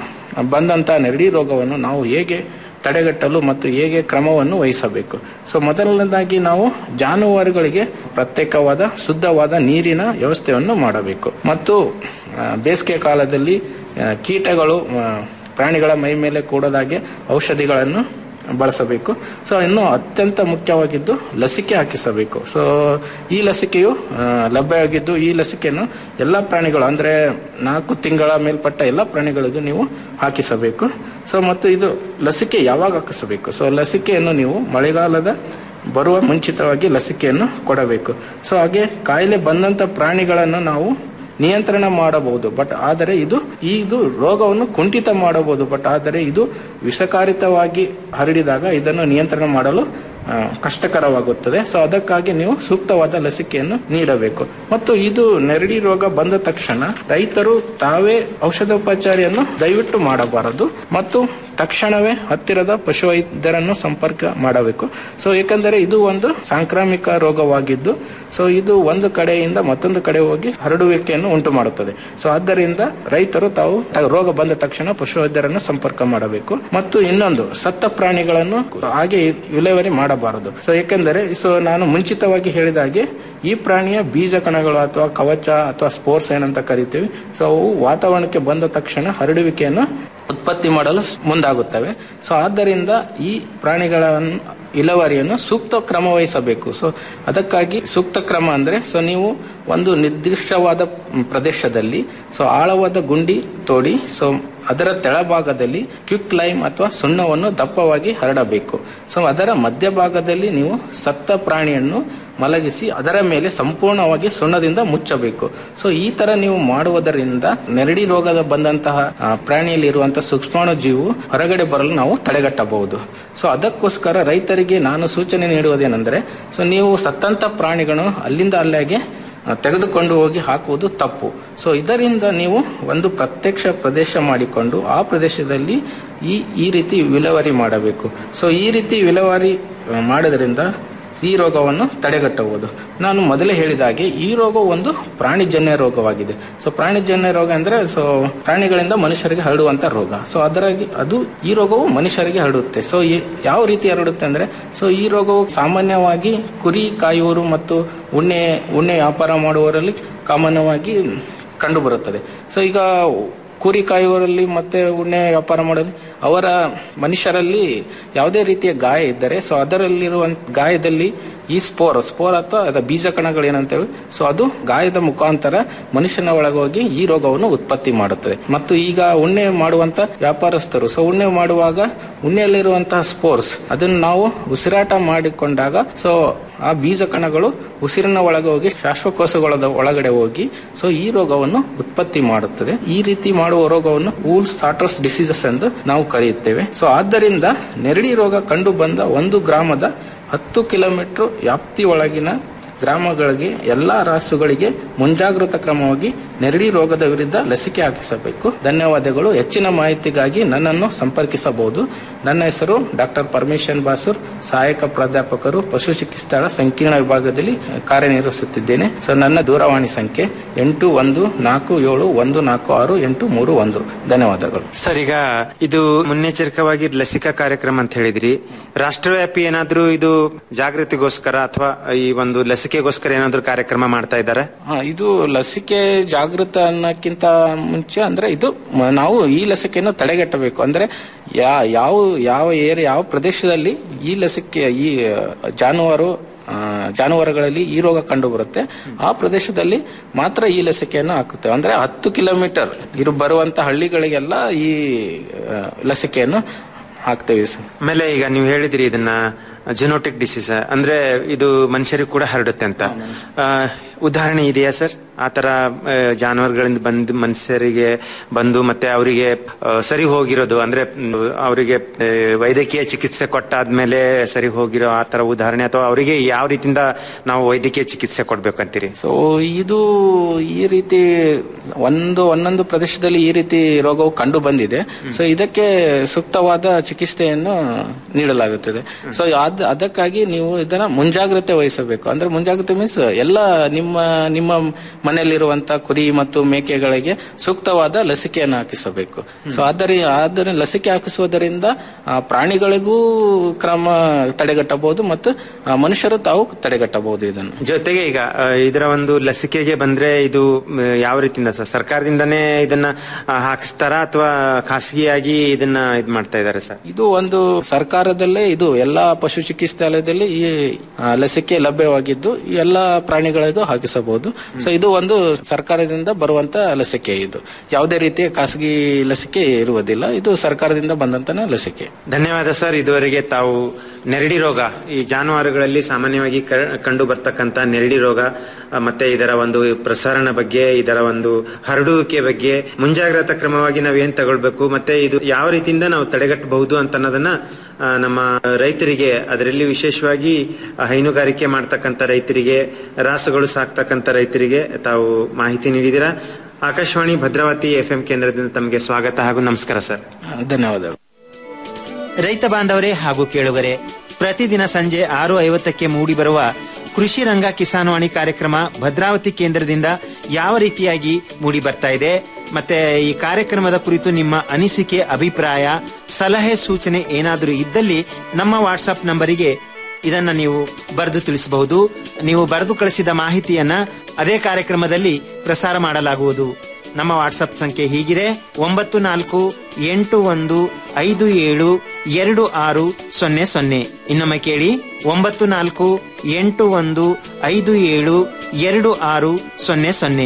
ಬಂದಂತ ನೆರಡಿ ರೋಗವನ್ನು ನಾವು ಹೇಗೆ ತಡೆಗಟ್ಟಲು ಮತ್ತು ಹೇಗೆ ಕ್ರಮವನ್ನು ವಹಿಸಬೇಕು ಸೊ ಮೊದಲನೇದಾಗಿ ನಾವು ಜಾನುವಾರುಗಳಿಗೆ ಪ್ರತ್ಯೇಕವಾದ ಶುದ್ಧವಾದ ನೀರಿನ ವ್ಯವಸ್ಥೆಯನ್ನು ಮಾಡಬೇಕು ಮತ್ತು ಆ, ಬೇಸಿಗೆ ಕಾಲದಲ್ಲಿ ಆ, ಕೀಟಗಳು ಆ, ಪ್ರಾಣಿಗಳ ಮೈ ಮೇಲೆ ಕೂಡದಾಗೆ ಔಷಧಿಗಳನ್ನು ಬಳಸಬೇಕು ಸೊ ಇನ್ನು ಅತ್ಯಂತ ಮುಖ್ಯವಾಗಿದ್ದು ಲಸಿಕೆ ಹಾಕಿಸಬೇಕು ಸೊ ಈ ಲಸಿಕೆಯು ಆ, ಲಭ್ಯವಾಗಿದ್ದು ಈ ಲಸಿಕೆಯನ್ನು ಎಲ್ಲ ಪ್ರಾಣಿಗಳು ಅಂದ್ರೆ ನಾಲ್ಕು ತಿಂಗಳ ಮೇಲ್ಪಟ್ಟ ಎಲ್ಲ ಪ್ರಾಣಿಗಳಿಗೂ ನೀವು ಹಾಕಿಸಬೇಕು ಸೊ ಮತ್ತು ಇದು ಲಸಿಕೆ ಯಾವಾಗ ಹಾಕಿಸಬೇಕು ಸೊ ಲಸಿಕೆಯನ್ನು ನೀವು ಮಳೆಗಾಲದ ಬರುವ ಮುಂಚಿತವಾಗಿ ಲಸಿಕೆಯನ್ನು ಕೊಡಬೇಕು ಸೊ ಹಾಗೆ ಕಾಯಿಲೆ ಬಂದಂತ ಪ್ರಾಣಿಗಳನ್ನು ನಾವು ನಿಯಂತ್ರಣ ಮಾಡಬಹುದು ಬಟ್ ಆದರೆ ಇದು ಈ ಇದು ರೋಗವನ್ನು ಕುಂಠಿತ ಮಾಡಬಹುದು ಬಟ್ ಆದರೆ ಇದು ವಿಷಕಾರಿತವಾಗಿ ಹರಡಿದಾಗ ಇದನ್ನು ನಿಯಂತ್ರಣ ಮಾಡಲು ಆ, ಕಷ್ಟಕರವಾಗುತ್ತದೆ ಸೊ ಅದಕ್ಕಾಗಿ ನೀವು ಸೂಕ್ತವಾದ ಲಸಿಕೆಯನ್ನು ನೀಡಬೇಕು ಮತ್ತು ಇದು ನೆರಡಿ ರೋಗ ಬಂದ ತಕ್ಷಣ ರೈತರು ತಾವೇ ಔಷಧೋಪಚಾರಿಯನ್ನು ದಯವಿಟ್ಟು ಮಾಡಬಾರದು ಮತ್ತು ತಕ್ಷಣವೇ ಹತ್ತಿರದ ಪಶುವೈದ್ಯರನ್ನು ಸಂಪರ್ಕ ಮಾಡಬೇಕು ಸೊ ಏಕೆಂದರೆ ಇದು ಒಂದು ಸಾಂಕ್ರಾಮಿಕ ರೋಗವಾಗಿದ್ದು ಸೊ ಇದು ಒಂದು ಕಡೆಯಿಂದ ಮತ್ತೊಂದು ಕಡೆ ಹೋಗಿ ಹರಡುವಿಕೆಯನ್ನು ಉಂಟು ಮಾಡುತ್ತದೆ ಸೊ ಆದ್ದರಿಂದ ರೈತರು ತಾವು ತ- ರೋಗ ಬಂದ ತಕ್ಷಣ ಪಶುವೈದ್ಯರನ್ನು ಸಂಪರ್ಕ ಮಾಡಬೇಕು ಮತ್ತು ಇನ್ನೊಂದು ಸತ್ತ ಪ್ರಾಣಿಗಳನ್ನು ಹಾಗೆ ವಿಲೇವಾರಿ ಮಾಡಬಾರದು ಸೊ ಏಕೆಂದರೆ ಸೊ ನಾನು ಮುಂಚಿತವಾಗಿ ಹೇಳಿದ ಹಾಗೆ ಈ ಪ್ರಾಣಿಯ ಬೀಜ ಕಣಗಳು ಅಥವಾ ಕವಚ ಅಥವಾ ಸ್ಪೋರ್ಸ್ ಏನಂತ ಕರಿತೀವಿ ಸೊ ಅವು ವಾತಾವರಣಕ್ಕೆ ಬಂದ ತಕ್ಷಣ ಹರಡುವಿಕೆಯನ್ನು ಉತ್ಪತ್ತಿ ಮಾಡಲು ಮುಂದಾಗುತ್ತವೆ ಸೊ ಆದ್ದರಿಂದ ಈ ಪ್ರಾಣಿಗಳನ್ನು ಇಳುವರಿಯನ್ನು ಸೂಕ್ತ ಕ್ರಮ ವಹಿಸಬೇಕು ಸೊ ಅದಕ್ಕಾಗಿ ಸೂಕ್ತ ಕ್ರಮ ಅಂದ್ರೆ ಸೊ ನೀವು ಒಂದು ನಿರ್ದಿಷ್ಟವಾದ ಪ್ರದೇಶದಲ್ಲಿ ಸೊ ಆಳವಾದ ಗುಂಡಿ ತೋಡಿ ಸೊ ಅದರ ತೆಳಭಾಗದಲ್ಲಿ ಕ್ವಿಕ್ ಲೈಮ್ ಅಥವಾ ಸುಣ್ಣವನ್ನು ದಪ್ಪವಾಗಿ ಹರಡಬೇಕು ಸೊ ಅದರ ಮಧ್ಯಭಾಗದಲ್ಲಿ ನೀವು ಸತ್ತ ಪ್ರಾಣಿಯನ್ನು ಮಲಗಿಸಿ ಅದರ ಮೇಲೆ ಸಂಪೂರ್ಣವಾಗಿ ಸುಣ್ಣದಿಂದ ಮುಚ್ಚಬೇಕು ಸೊ ಈ ತರ ನೀವು ಮಾಡುವುದರಿಂದ ನೆರಡಿ ರೋಗದ ಬಂದಂತಹ ಆ, ಪ್ರಾಣಿಯಲ್ಲಿ ಇರುವಂತಹ ಸೂಕ್ಷ್ಮಾಣು ಜೀವು ಹೊರಗಡೆ ಬರಲು ನಾವು ತಡೆಗಟ್ಟಬಹುದು ಸೊ ಅದಕ್ಕೋಸ್ಕರ ರೈತರಿಗೆ ನಾನು ಸೂಚನೆ ನೀಡುವುದೇನೆಂದರೆ ಸೊ ನೀವು ಸತ್ತಂತ ಪ್ರಾಣಿಗಳು ಅಲ್ಲಿಂದ ಅಲ್ಲಿಗೆ ಆ, ತೆಗೆದುಕೊಂಡು ಹೋಗಿ ಹಾಕುವುದು ತಪ್ಪು ಸೊ ಇದರಿಂದ ನೀವು ಒಂದು ಪ್ರತ್ಯಕ್ಷ ಪ್ರದೇಶ ಮಾಡಿಕೊಂಡು ಆ ಪ್ರದೇಶದಲ್ಲಿ ಈ ಈ ರೀತಿ ವಿಲೇವಾರಿ ಮಾಡಬೇಕು ಸೊ ಈ ರೀತಿ ವಿಲೇವಾರಿ ಆ, ಮಾಡೋದ್ರಿಂದ ಈ ರೋಗವನ್ನು ತಡೆಗಟ್ಟಬಹುದು ನಾನು ಮೊದಲೇ ಹೇಳಿದ ಹಾಗೆ ಈ ರೋಗ ಒಂದು ಪ್ರಾಣಿಜನ್ಯ ರೋಗವಾಗಿದೆ ಸೊ ಪ್ರಾಣಿಜನ್ಯ ರೋಗ ಅಂದ್ರೆ ಸೊ ಪ್ರಾಣಿಗಳಿಂದ ಮನುಷ್ಯರಿಗೆ ಹರಡುವಂತ ರೋಗ ಸೊ ಅದರಾಗಿ ಅದು ಈ ರೋಗವು ಮನುಷ್ಯರಿಗೆ ಹರಡುತ್ತೆ ಸೊ ಈ- ಯಾವ ರೀತಿ ಹರಡುತ್ತೆ ಅಂದ್ರೆ ಸೊ ಈ ರೋಗವು ಸಾಮಾನ್ಯವಾಗಿ ಕುರಿ ಕಾಯುವವರು ಮತ್ತು ಉಣ್ಣೆ ಉಣ್ಣೆ ವ್ಯಾಪಾರ ಮಾಡುವವರಲ್ಲಿ ಸಾಮಾನ್ಯವಾಗಿ ಕಂಡು ಬರುತ್ತದೆ ಸೊ ಈಗ ಕುರಿ ಕಾಯುವವರಲ್ಲಿ ಮತ್ತೆ ಉಣ್ಣೆ ವ್ಯಾಪಾರ ಮಾಡಲು ಅವರ ಮನುಷ್ಯರಲ್ಲಿ ಯಾವುದೇ ರೀತಿಯ ಗಾಯ ಇದ್ದರೆ ಸೊ ಅದರಲ್ಲಿರುವ ಗಾಯದಲ್ಲಿ ಈ ಸ್ಪೋರ್ ಸ್ಪೋರ್ ಅಥವಾ ಅದ ಬೀಜ ಕಣಗಳು ಏನಂತೇವೆ ಸೊ ಅದು ಗಾಯದ ಮುಖಾಂತರ ಮನುಷ್ಯನ ಒಳಗೋಗಿ ಈ ರೋಗವನ್ನು ಉತ್ಪತ್ತಿ ಮಾಡುತ್ತದೆ ಮತ್ತು ಈಗ ಉಣ್ಣೆ ಮಾಡುವಂತ ವ್ಯಾಪಾರಸ್ಥರು ಸೊ ಉಣ್ಣೆ ಮಾಡುವಾಗ ಉಣ್ಣೆಯಲ್ಲಿರುವಂತಹ ಸ್ಪೋರ್ಸ್ ಅದನ್ನು ನಾವು ಉಸಿರಾಟ ಮಾಡಿಕೊಂಡಾಗ ಸೊ ಆ ಬೀಜ ಕಣಗಳು ಉಸಿರಿನ ಒಳಗೆ ಹೋಗಿ ಶ್ವಾಸಕೋಶಗಳ ಒಳಗಡೆ ಹೋಗಿ ಸೊ ಈ ರೋಗವನ್ನು ಉತ್ಪತ್ತಿ ಮಾಡುತ್ತದೆ ಈ ರೀತಿ ಮಾಡುವ ರೋಗವನ್ನು ವೂಲ್ ಸ್ಟಾರ್ಟರ್ಸ್ ಡಿಸೀಸಸ್ ಎಂದು ನಾವು ಕರೆಯುತ್ತೇವೆ ಸೊ ಆದ್ದರಿಂದ ನೆರಡಿ ರೋಗ ಕಂಡು ಬಂದ ಒಂದು ಗ್ರಾಮದ ಹತ್ತು ಕಿಲೋಮೀಟರ್ ವ್ಯಾಪ್ತಿ ಒಳಗಿನ ಗ್ರಾಮಗಳಿಗೆ ಎಲ್ಲಾ ರಾಸುಗಳಿಗೆ ಮುಂಜಾಗೃತ ಕ್ರಮವಾಗಿ ನೆರಡಿ ರೋಗದ ವಿರುದ್ಧ ಲಸಿಕೆ ಹಾಕಿಸಬೇಕು ಧನ್ಯವಾದಗಳು ಹೆಚ್ಚಿನ ಮಾಹಿತಿಗಾಗಿ ನನ್ನನ್ನು ಸಂಪರ್ಕಿಸಬಹುದು ನನ್ನ ಹೆಸರು ಡಾಕ್ಟರ್ ಪರಮೇಶನ್ ಬಾಸೂರ್ ಸಹಾಯಕ ಪ್ರಾಧ್ಯಾಪಕರು ಪಶು ಚಿಕಿತ್ಸಾಳ ಸಂಕೀರ್ಣ ವಿಭಾಗದಲ್ಲಿ ಕಾರ್ಯನಿರ್ವಹಿಸುತ್ತಿದ್ದೇನೆ ಸೊ ನನ್ನ ದೂರವಾಣಿ ಸಂಖ್ಯೆ ಎಂಟು ಒಂದು ನಾಲ್ಕು ಏಳು ಒಂದು ನಾಲ್ಕು ಆರು ಎಂಟು ಮೂರು ಒಂದು ಧನ್ಯವಾದಗಳು ಸರ್ ಈಗ ಇದು ಮುನ್ನೆಚ್ಚರಿಕವಾಗಿ ಲಸಿಕಾ ಕಾರ್ಯಕ್ರಮ ಅಂತ ಹೇಳಿದ್ರಿ ರಾಷ್ಟ್ರವ್ಯಾಪಿ ಏನಾದ್ರೂ ಇದು ಜಾಗೃತಿಗೋಸ್ಕರ ಅಥವಾ ಈ ಒಂದು ಲಸಿಕೆಗೋಸ್ಕರ ಏನಾದ್ರೂ ಕಾರ್ಯಕ್ರಮ ಮಾಡ್ತಾ ಇದ್ದಾರೆ ಹಾ, ಇದು ಲಸಿಕೆ ಜಾಗೃತ ಅನ್ನಕ್ಕಿಂತ ಮುಂಚೆ ಅಂದ್ರೆ ಇದು ಮ- ನಾವು ಈ ಲಸಿಕೆಯನ್ನು ತಡೆಗಟ್ಟಬೇಕು ಅಂದ್ರೆ ಯಾ ಯಾವ ಯಾವ ಏರಿಯಾ ಯಾವ ಪ್ರದೇಶದಲ್ಲಿ ಈ ಲಸಿಕೆ ಈ ಆ, ಜಾನುವಾರು ಆ, ಜಾನುವಾರುಗಳಲ್ಲಿ ಈ ರೋಗ ಕಂಡು ಬರುತ್ತೆ ಆ ಪ್ರದೇಶದಲ್ಲಿ ಮಾತ್ರ ಈ ಲಸಿಕೆಯನ್ನು ಹಾಕುತ್ತೇವೆ ಅಂದ್ರೆ ಹತ್ತು ಕಿಲೋಮೀಟರ್ ಇರು ಬರುವಂತ ಹಳ್ಳಿಗಳಿಗೆಲ್ಲ ಈ ಆ, ಲಸಿಕೆಯನ್ನು ಹಾಕ್ತೇವೆ ಸರ್ ಆಮೇಲೆ ಈಗ ನೀವು ಹೇಳಿದ್ರಿ ಇದನ್ನ ಜೆನೋಟಿಕ್ ಡಿಸೀಸ್ ಅಂದ್ರೆ ಇದು ಮನುಷ್ಯರಿಗೆ ಕೂಡ ಹರಡುತ್ತೆ ಅಂತ ಆ, ಉದಾಹರಣೆ ಇದೆಯಾ ಸರ್ ಆತರ ಆ, ಜಾನುವಾರುಗಳಿಂದ ಬಂದು ಮನುಷ್ಯರಿಗೆ ಬಂದು ಮತ್ತೆ ಅವರಿಗೆ ಆ, ಸರಿ ಹೋಗಿರೋದು ಅಂದ್ರೆ ಮ್, ಅವರಿಗೆ ಆ, ವೈದ್ಯಕೀಯ ಚಿಕಿತ್ಸೆ ಕೊಟ್ಟಾದ್ಮೇಲೆ ಸರಿ ಹೋಗಿರೋ ಆ ತರ ಉದಾಹರಣೆ ಅಥವಾ ಅವರಿಗೆ ಯಾವ ರೀತಿಯಿಂದ ನಾವು ವೈದ್ಯಕೀಯ ಚಿಕಿತ್ಸೆ ಕೊಡ್ಬೇಕಂತೀರಿ ಸೊ ಇದು ಈ ರೀತಿ ಒಂದು ಒಂದೊಂದು ಪ್ರದೇಶದಲ್ಲಿ ಈ ರೀತಿ ರೋಗವು ಕಂಡು ಬಂದಿದೆ ಸೊ ಇದಕ್ಕೆ ಸೂಕ್ತವಾದ ಚಿಕಿತ್ಸೆಯನ್ನು ನೀಡಲಾಗುತ್ತದೆ ಸೊ ಅದ್ ಅದಕ್ಕಾಗಿ ನೀವು ಇದನ್ನ ಮುಂಜಾಗ್ರತೆ ವಹಿಸಬೇಕು ಅಂದ್ರೆ ಮುಂಜಾಗ್ರತೆ ಮೀನ್ಸ್ ಎಲ್ಲ ನಿಮ್ಮ ನಿಮ್ಮ ಮನೆಯಲ್ಲಿರುವಂತ ಕುರಿ ಮತ್ತು ಮೇಕೆಗಳಿಗೆ ಸೂಕ್ತವಾದ ಲಸಿಕೆಯನ್ನು ಹಾಕಿಸಬೇಕು ಸೊ ಆದರೆ ಆದರೆ ಲಸಿಕೆ ಹಾಕಿಸುವುದರಿಂದ ಆ, ಪ್ರಾಣಿಗಳಿಗೂ ಕ್ರಮ ತಡೆಗಟ್ಟಬಹುದು ಮತ್ತು ಆ, ಮನುಷ್ಯರು ತಾವು ತಡೆಗಟ್ಟಬಹುದು ಇದನ್ನು ಜೊತೆಗೆ ಈಗ ಆ, ಇದರ ಒಂದು ಲಸಿಕೆಗೆ ಬಂದ್ರೆ ಇದು ಮ್, ಯಾವ ರೀತಿಯಿಂದ ಸರ್ ಸರ್ಕಾರದಿಂದನೇ ಇದನ್ನ ಆ, ಹಾಕಿಸ್ತಾರಾ ಅಥವಾ ಖಾಸಗಿಯಾಗಿ ಇದನ್ನ ಇದ್ ಮಾಡ್ತಾ ಇದ್ದಾರೆ ಸರ್ ಇದು ಒಂದು ಸರ್ಕಾರದಲ್ಲೇ ಇದು ಎಲ್ಲಾ ಪಶು ಚಿಕಿತ್ಸಾಲಯದಲ್ಲಿ ಈ ಆ, ಲಸಿಕೆ ಲಭ್ಯವಾಗಿದ್ದು ಈ ಎಲ್ಲಾ ಪ್ರಾಣಿಗಳಿಗೂ ಹಾಕಿಸಬಹುದು ಸೊ ಇದು ಒಂದು ಸರ್ಕಾರದಿಂದ ಬರುವಂತ ಲಸಿಕೆ ಇದು ಯಾವುದೇ ರೀತಿಯ ಖಾಸಗಿ ಲಸಿಕೆ ಇರುವುದಿಲ್ಲ ಇದು ಸರ್ಕಾರದಿಂದ ಬಂದಂತ ಲಸಿಕೆ ಧನ್ಯವಾದ ಸರ್ ಇದುವರೆಗೆ ತಾವು ನೆರಡಿ ರೋಗ ಈ ಜಾನುವಾರುಗಳಲ್ಲಿ ಸಾಮಾನ್ಯವಾಗಿ ಕ- ಕಂಡು ಬರ್ತಕ್ಕಂತ ನೆರಡಿ ರೋಗ ಆ, ಮತ್ತೆ ಇದರ ಒಂದು ಪ್ರಸರಣ ಬಗ್ಗೆ ಇದರ ಒಂದು ಹರಡುವಿಕೆ ಬಗ್ಗೆ ಮುಂಜಾಗ್ರತಾ ಕ್ರಮವಾಗಿ ನಾವು ಏನ್ ತಗೊಳ್ಬೇಕು ಮತ್ತೆ ಇದು ಯಾವ ರೀತಿಯಿಂದ ನಾವು ತಡೆಗಟ್ಟಬಹುದು ಅಂತ ಅನ್ನೋದನ್ನ ಆ, ನಮ್ಮ ರೈತರಿಗೆ ಅದರಲ್ಲಿ ವಿಶೇಷವಾಗಿ ಆ, ಹೈನುಗಾರಿಕೆ ಮಾಡ್ತಕ್ಕಂಥ ರೈತರಿಗೆ ರಾಸುಗಳು ಸಾಕ್ತಕ್ಕಂಥ ರೈತರಿಗೆ ತಾವು ಮಾಹಿತಿ ನೀಡಿದ್ದೀರಾ ಆಕಾಶವಾಣಿ ಭದ್ರಾವತಿ ಎಫ್ ಕೇಂದ್ರದಿಂದ ತಮಗೆ ಸ್ವಾಗತ ಹಾಗೂ ನಮಸ್ಕಾರ ಸರ್ ಧನ್ಯವಾದಗಳು ರೈತ ಬಾಂಧವರೇ ಹಾಗೂ ಕೇಳುಗರೆ ಪ್ರತಿದಿನ ಸಂಜೆ ಆರು ಐವತ್ತಕ್ಕೆ ಮೂಡಿ ಬರುವ ಕೃಷಿ ರಂಗ ಕಿಸಾನ್ವಾಣಿ ಕಾರ್ಯಕ್ರಮ ಭದ್ರಾವತಿ ಕೇಂದ್ರದಿಂದ ಯಾವ ರೀತಿಯಾಗಿ ಮೂಡಿ ಬರ್ತಾ ಇದೆ ಮತ್ತೆ ಈ ಕಾರ್ಯಕ್ರಮದ ಕುರಿತು ನಿಮ್ಮ ಅನಿಸಿಕೆ ಅಭಿಪ್ರಾಯ ಸಲಹೆ ಸೂಚನೆ ಏನಾದರೂ ಇದ್ದಲ್ಲಿ ನಮ್ಮ ವಾಟ್ಸಪ್ ನಂಬರಿಗೆ ಇದನ್ನ ನೀವು ಬರೆದು ತಿಳಿಸಬಹುದು ನೀವು ಬರೆದು ಕಳಿಸಿದ ಮಾಹಿತಿಯನ್ನ ಅದೇ ಕಾರ್ಯಕ್ರಮದಲ್ಲಿ ಪ್ರಸಾರ ಮಾಡಲಾಗುವುದು ನಮ್ಮ ವಾಟ್ಸಪ್ ಸಂಖ್ಯೆ ಹೀಗಿದೆ ಒಂಬತ್ತು ನಾಲ್ಕು ಎಂಟು ಒಂದು ಐದು ಏಳು ಎರಡು ಆರು ಸೊನ್ನೆ ಸೊನ್ನೆ ಇನ್ನೊಮ್ಮೆ ಕೇಳಿ ಒಂಬತ್ತು ನಾಲ್ಕು ಎಂಟು ಒಂದು ಐದು ಏಳು ಎರಡು ಆರು ಸೊನ್ನೆ ಸೊನ್ನೆ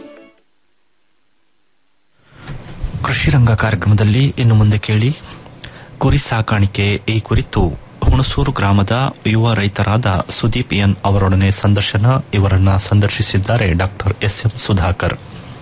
ಕೃಷಿ ರಂಗ ಕಾರ್ಯಕ್ರಮದಲ್ಲಿ ಇನ್ನು ಮುಂದೆ ಕೇಳಿ ಕುರಿ ಸಾಕಾಣಿಕೆ ಈ ಕುರಿತು ಹುಣಸೂರು ಗ್ರಾಮದ ಯುವ ರೈತರಾದ ಸುದೀಪ್ ಎನ್ ಅವರೊಡನೆ ಸಂದರ್ಶನ ಇವರನ್ನ ಸಂದರ್ಶಿಸಿದ್ದಾರೆ ಡಾಕ್ಟರ್ ಎಸ್ ಎಂ ಸುಧಾಕರ್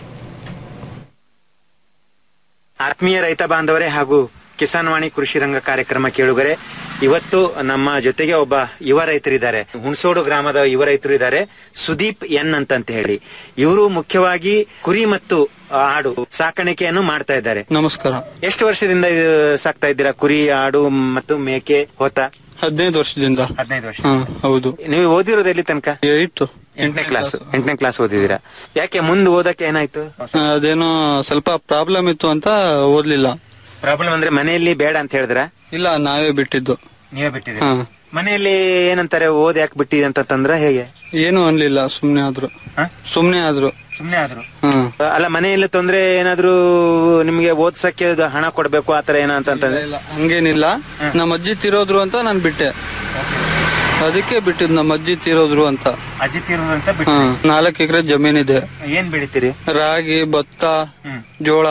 ಆತ್ಮೀಯ ರೈತ ಬಾಂಧವರೇ ಹಾಗೂ ಕಿಸಾನ್ ವಾಣಿ ಕೃಷಿ ರಂಗ ಕಾರ್ಯಕ್ರಮ ಕೇಳುಗರೆ ಇವತ್ತು ನಮ್ಮ ಜೊತೆಗೆ ಒಬ್ಬ ಯುವ ರೈತರಿದ್ದಾರೆ ಹುಣಸೋಡು ಗ್ರಾಮದ ಯುವ ರೈತರು ಇದ್ದಾರೆ ಸುದೀಪ್ ಎನ್ ಅಂತಂತ ಹೇಳಿ ಇವರು ಮುಖ್ಯವಾಗಿ ಕುರಿ ಮತ್ತು ಆಡು ಸಾಕಾಣಿಕೆಯನ್ನು ಮಾಡ್ತಾ ಇದ್ದಾರೆ ನಮಸ್ಕಾರ ಎಷ್ಟು ವರ್ಷದಿಂದ ಇದು ಸಾಕ್ತಾ ಇದ್ದೀರಾ ಕುರಿ ಆಡು ಮತ್ತು ಮೇಕೆ ಹೋತ ಹದಿನೈದು ವರ್ಷದಿಂದ ಹದಿನೈದು ವರ್ಷ ಹಾ ಹೌದು ನೀವು ಓದಿರೋದು ಎಲ್ಲಿ ತನಕ ಇತ್ತು ಎಂಟನೇ ಕ್ಲಾಸ್ ಎಂಟನೇ ಕ್ಲಾಸ್ ಓದಿದ್ದೀರಾ ಯಾಕೆ ಮುಂದೆ ಓದಕ್ಕೆ ಏನಾಯ್ತು ಅದೇನೋ ಸ್ವಲ್ಪ ಪ್ರಾಬ್ಲಮ್ ಇತ್ತು ಅಂತ ಓದ್ಲಿಲ್ಲ ಪ್ರಾಬ್ಲಮ್ ಅಂದ್ರೆ ಮನೆಯಲ್ಲಿ ಬೇಡ ಅಂತ ಹೇಳಿದ್ರ ಇಲ್ಲ ನಾವೇ ಬಿಟ್ಟಿದ್ದು ನೀವೇ ಬಿಟ್ಟಿದ್ದೀರಾ ಹಾ ಮನೆಯಲ್ಲಿ ಏನಂತಾರೆ ಓದ್ ಯಾಕೆ ಬಿಟ್ಟಿದೆ ಅಂತಂದ್ರ ಹೇಗೆ ಏನು ಅನ್ಲಿಲ್ಲ ಸುಮ್ನೆ ಆದ್ರು ಸುಮ್ನೆ ಆದ್ರು ಸುಮ್ನೆ ಆದ್ರು ಹ್ಮ್ ಅಲ್ಲ ಮನೆಯಲ್ಲಿ ತೊಂದ್ರೆ ಏನಾದ್ರು ನಿಮ್ಗೆ ಓದ್ಸಕ್ಕೆ ಅದು ಹಣ ಕೊಡ್ಬೇಕು ಆತರ ಏನೋ ಅಂತಂದ್ರೆ ಹಂಗೇನಿಲ್ಲ ನಮ್ಮ ಅಜ್ಜಿ ತೀರೋದ್ರು ಅಂತ ನಾನ್ ಬಿಟ್ಟೆ ಅದಕ್ಕೆ ಬಿಟ್ಟಿದ್ ನಮ್ಮ ಅಜ್ಜಿ ತೀರೋದ್ರು ಅಂತ ಅಜ್ಜಿ ತೀರೋದು ಅಂತ ಬಿಟ್ಟು ಹ್ಮ್ ನಾಲ್ಕು ಎಕರೆ ಜಮೀನಿದೆ ಏನ್ ಬೆಳಿತೀರಿ ರಾಗಿ ಭತ್ತ ಜೋಳ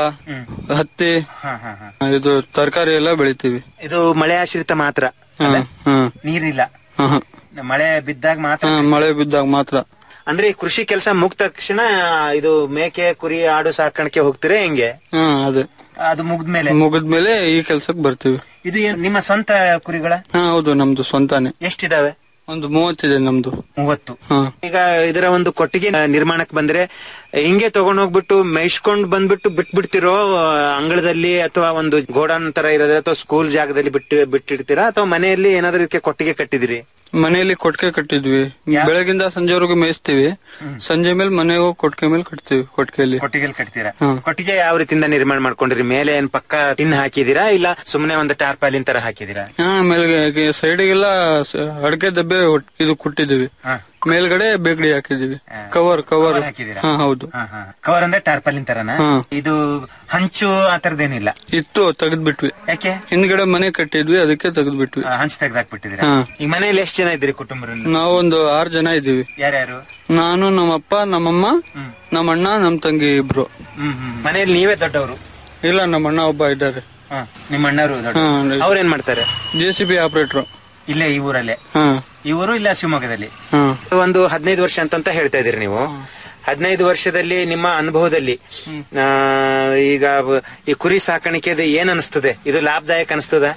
ಹತ್ತಿ ಹಾ ಹಾ ಹಾ ಇದು ತರಕಾರಿ ಎಲ್ಲ ಬೆಳಿತೀವಿ ಇದು ಮಳೆ ಆಶ್ರಿತ ಮಾತ್ರ ಹ್ಮ್ ಹ್ಮ್ ನೀರಿಲ್ಲ ಹ್ಮ್ ಮಳೆ ಬಿದ್ದಾಗ ಮಾತ್ರ ಹ್ಮ್, ಮಳೆ ಬಿದ್ದಾಗ ಮಾತ್ರ ಅಂದ್ರೆ ಈ ಕೃಷಿ ಕೆಲಸ ಮುಗ್ದ ತಕ್ಷಣ ಇದು ಮೇಕೆ ಕುರಿ ಆಡು ಸಾಕಾಣಿಕೆ ಹೋಗ್ತೀರಾ ಹೆಂಗೆ ಹ್ಮ್ ಅದೇ ಅದು ಮುಗ್ದ್ಮೇಲೆ ಮುಗಿದ್ಮೇಲೆ ಈ ಕೆಲ್ಸಕ್ ಬರ್ತೀವಿ ಇದು ಏನ್ ನಿಮ್ಮ ಸ್ವಂತ ಕುರಿಗಳ ಹಾ ಹೌದು ನಮ್ದು ಸ್ವಂತಾನೆ ಎಷ್ಟಿದಾವೆ ಒಂದು ಮೂವತ್ತಿದೆ ನಮ್ದು ಮೂವತ್ತು ಹಾ ಈಗ ಇದರ ಒಂದು ಕೊಟ್ಟಿಗೆ ನಿರ್ಮಾಣಕ್ಕೆ ಬಂದ್ರೆ ಹಿಂಗೆ ತಗೊಂಡೋಗ್ಬಿಟ್ಟು ಮೇಯ್ಸ್ಕೊಂಡ್ ಬಂದ್ಬಿಟ್ಟು ಬಿಟ್ಬಿಡ್ತಿರೋ ಆ, ಅಂಗಳದಲ್ಲಿ ಅಥವಾ ಒಂದು ಗೋಡನ್ ತರ ಇರೋದ್ರೆ ಅಥವಾ ಸ್ಕೂಲ್ ಜಾಗದಲ್ಲಿ ಬಿಟ್ಟು ಬಿಟ್ಟಿರ್ತೀರಾ ಅಥವಾ ಮನೆಯಲ್ಲಿ ಏನಾದ್ರೂ ಇದಕ್ಕೆ ಕೊಟ್ಟಿಗೆ ಕಟ್ಟಿದಿರಿ ಮನೆಯಲ್ಲಿ ಕೊಟ್ಟಿಗೆ ಕಟ್ಟಿದ್ವಿ ಬೆಳಗಿಂದ ಸಂಜೆವರೆಗೂ ಮೇಯಿಸ್ತೀವಿ ಸಂಜೆ ಮೇಲೆ ಮನೆಗೆ ಹೋಗಿ ಕೊಟ್ಟಿಗೆ ಮೇಲೆ ಕಟ್ತೀವಿ ಕೊಟ್ಟಿಗೆಯಲ್ಲಿ ಕೊಟ್ಟಿಗೆಲ್ ಕಟ್ತೀರಾ ಹಾ. ಕೊಟ್ಟಿಗೆ ಯಾವ ರೀತಿಯಿಂದ ನಿರ್ಮಾಣ ಮಾಡ್ಕೊಂಡಿರಿ ಮೇಲೆ ಏನ್ ಪಕ್ಕ ಟಿನ್ ಹಾಕಿದಿರಾ ಇಲ್ಲ ಸುಮ್ನೆ ಒಂದು ಟಾರ್ಪಾಲಿನ್ ತರ ಹಾಕಿದಿರಾ ಹಾ ಮೇಲ್ಗೆ ಸೈಡಿಗೆಲ್ಲ ಅಡಕೆ ದಬ್ಬೆ ಒಟ್- ಇದು ಕೊಟ್ಟಿದೀವಿ ಮೇಲ್ಗಡೆ ಬೇಗಡಿ ಹಾಕಿದೀವಿ ಕವರ್ ಕವರ್ ಹಾಕಿದೀರಾ? ಹಾ ಹೌದು ಕವರ್ ಅಂದ್ರೆ ಟಾರ್ಪಾಲಿನ್ ತರನ ಹಾ. ಇದು ಹಂಚು ಆ ತರದೇನಿಲ್ಲ ಇತ್ತು ತೆಗೆದ್ಬಿಟ್ವಿ ಯಾಕೆ ಹಿಂದ್ಗಡೆ ಮನೆ ಕಟ್ಟಿದ್ವಿ ಅದಕ್ಕೆ ತೆಗೆದ್ಬಿಟ್ವಿ ಆ, ಹಂಚು ತೆಗ್ದಾಕ್ಬಿಟ್ಟಿದ್ದೀರಾ ಹಾ. ಈಗ ಮನೆಯಲ್ಲಿ ಎಷ್ಟು ಜನ ಇದ್ದೀರಿ ಕುಟುಂಬರಲ್ಲಿ ನಾವೊಂದು ಆರು ಜನ ಇದ್ದೀವಿ ಯಾರ್ಯಾರು ನಾನು ನಮ್ಮಪ್ಪ ನಮ್ಮಮ್ಮ ನಮ್ಮಣ್ಣ ನಮ್ ತಂಗಿ ಇಬ್ರು ಹ್ಮ್ ಹ್ಮ್ ಮನೆಯಲ್ಲಿ ನೀವೇ ದೊಡ್ಡವರು ಇಲ್ಲ ನಮ್ಮಣ್ಣ ಒಬ್ಬ ಇದ್ದಾರೆ ಹಾ, ನಿಮ್ಮ ಅಣ್ಣವರು ಹಾ, ಅವ್ರೇನ್ ಮಾಡ್ತಾರೆ ಜೆ ಸಿ ಬಿ ಆಪರೇಟರ್ ಇಲ್ಲೇ ಈ ಊರಲ್ಲೇ ಹಾ ಈ ಊರು ಇಲ್ಲ ಶಿವಮೊಗ್ಗದಲ್ಲಿ ಹಾ ಒಂದು ಹದಿನೈದು ವರ್ಷ ಅಂತಂತ ಹೇಳ್ತಾ ಇದೀರಿ ನೀವು ಹದಿನೈದು ವರ್ಷದಲ್ಲಿ ನಿಮ್ಮ ಅನುಭವದಲ್ಲಿ ಆ, ಈಗ ವ- ಈ ಕುರಿ ಸಾಕಾಣಿಕೆ ಏನ್ ಅನಿಸ್ತದೆ ಇದು ಲಾಭದಾಯಕ ಅನಿಸ್ತದ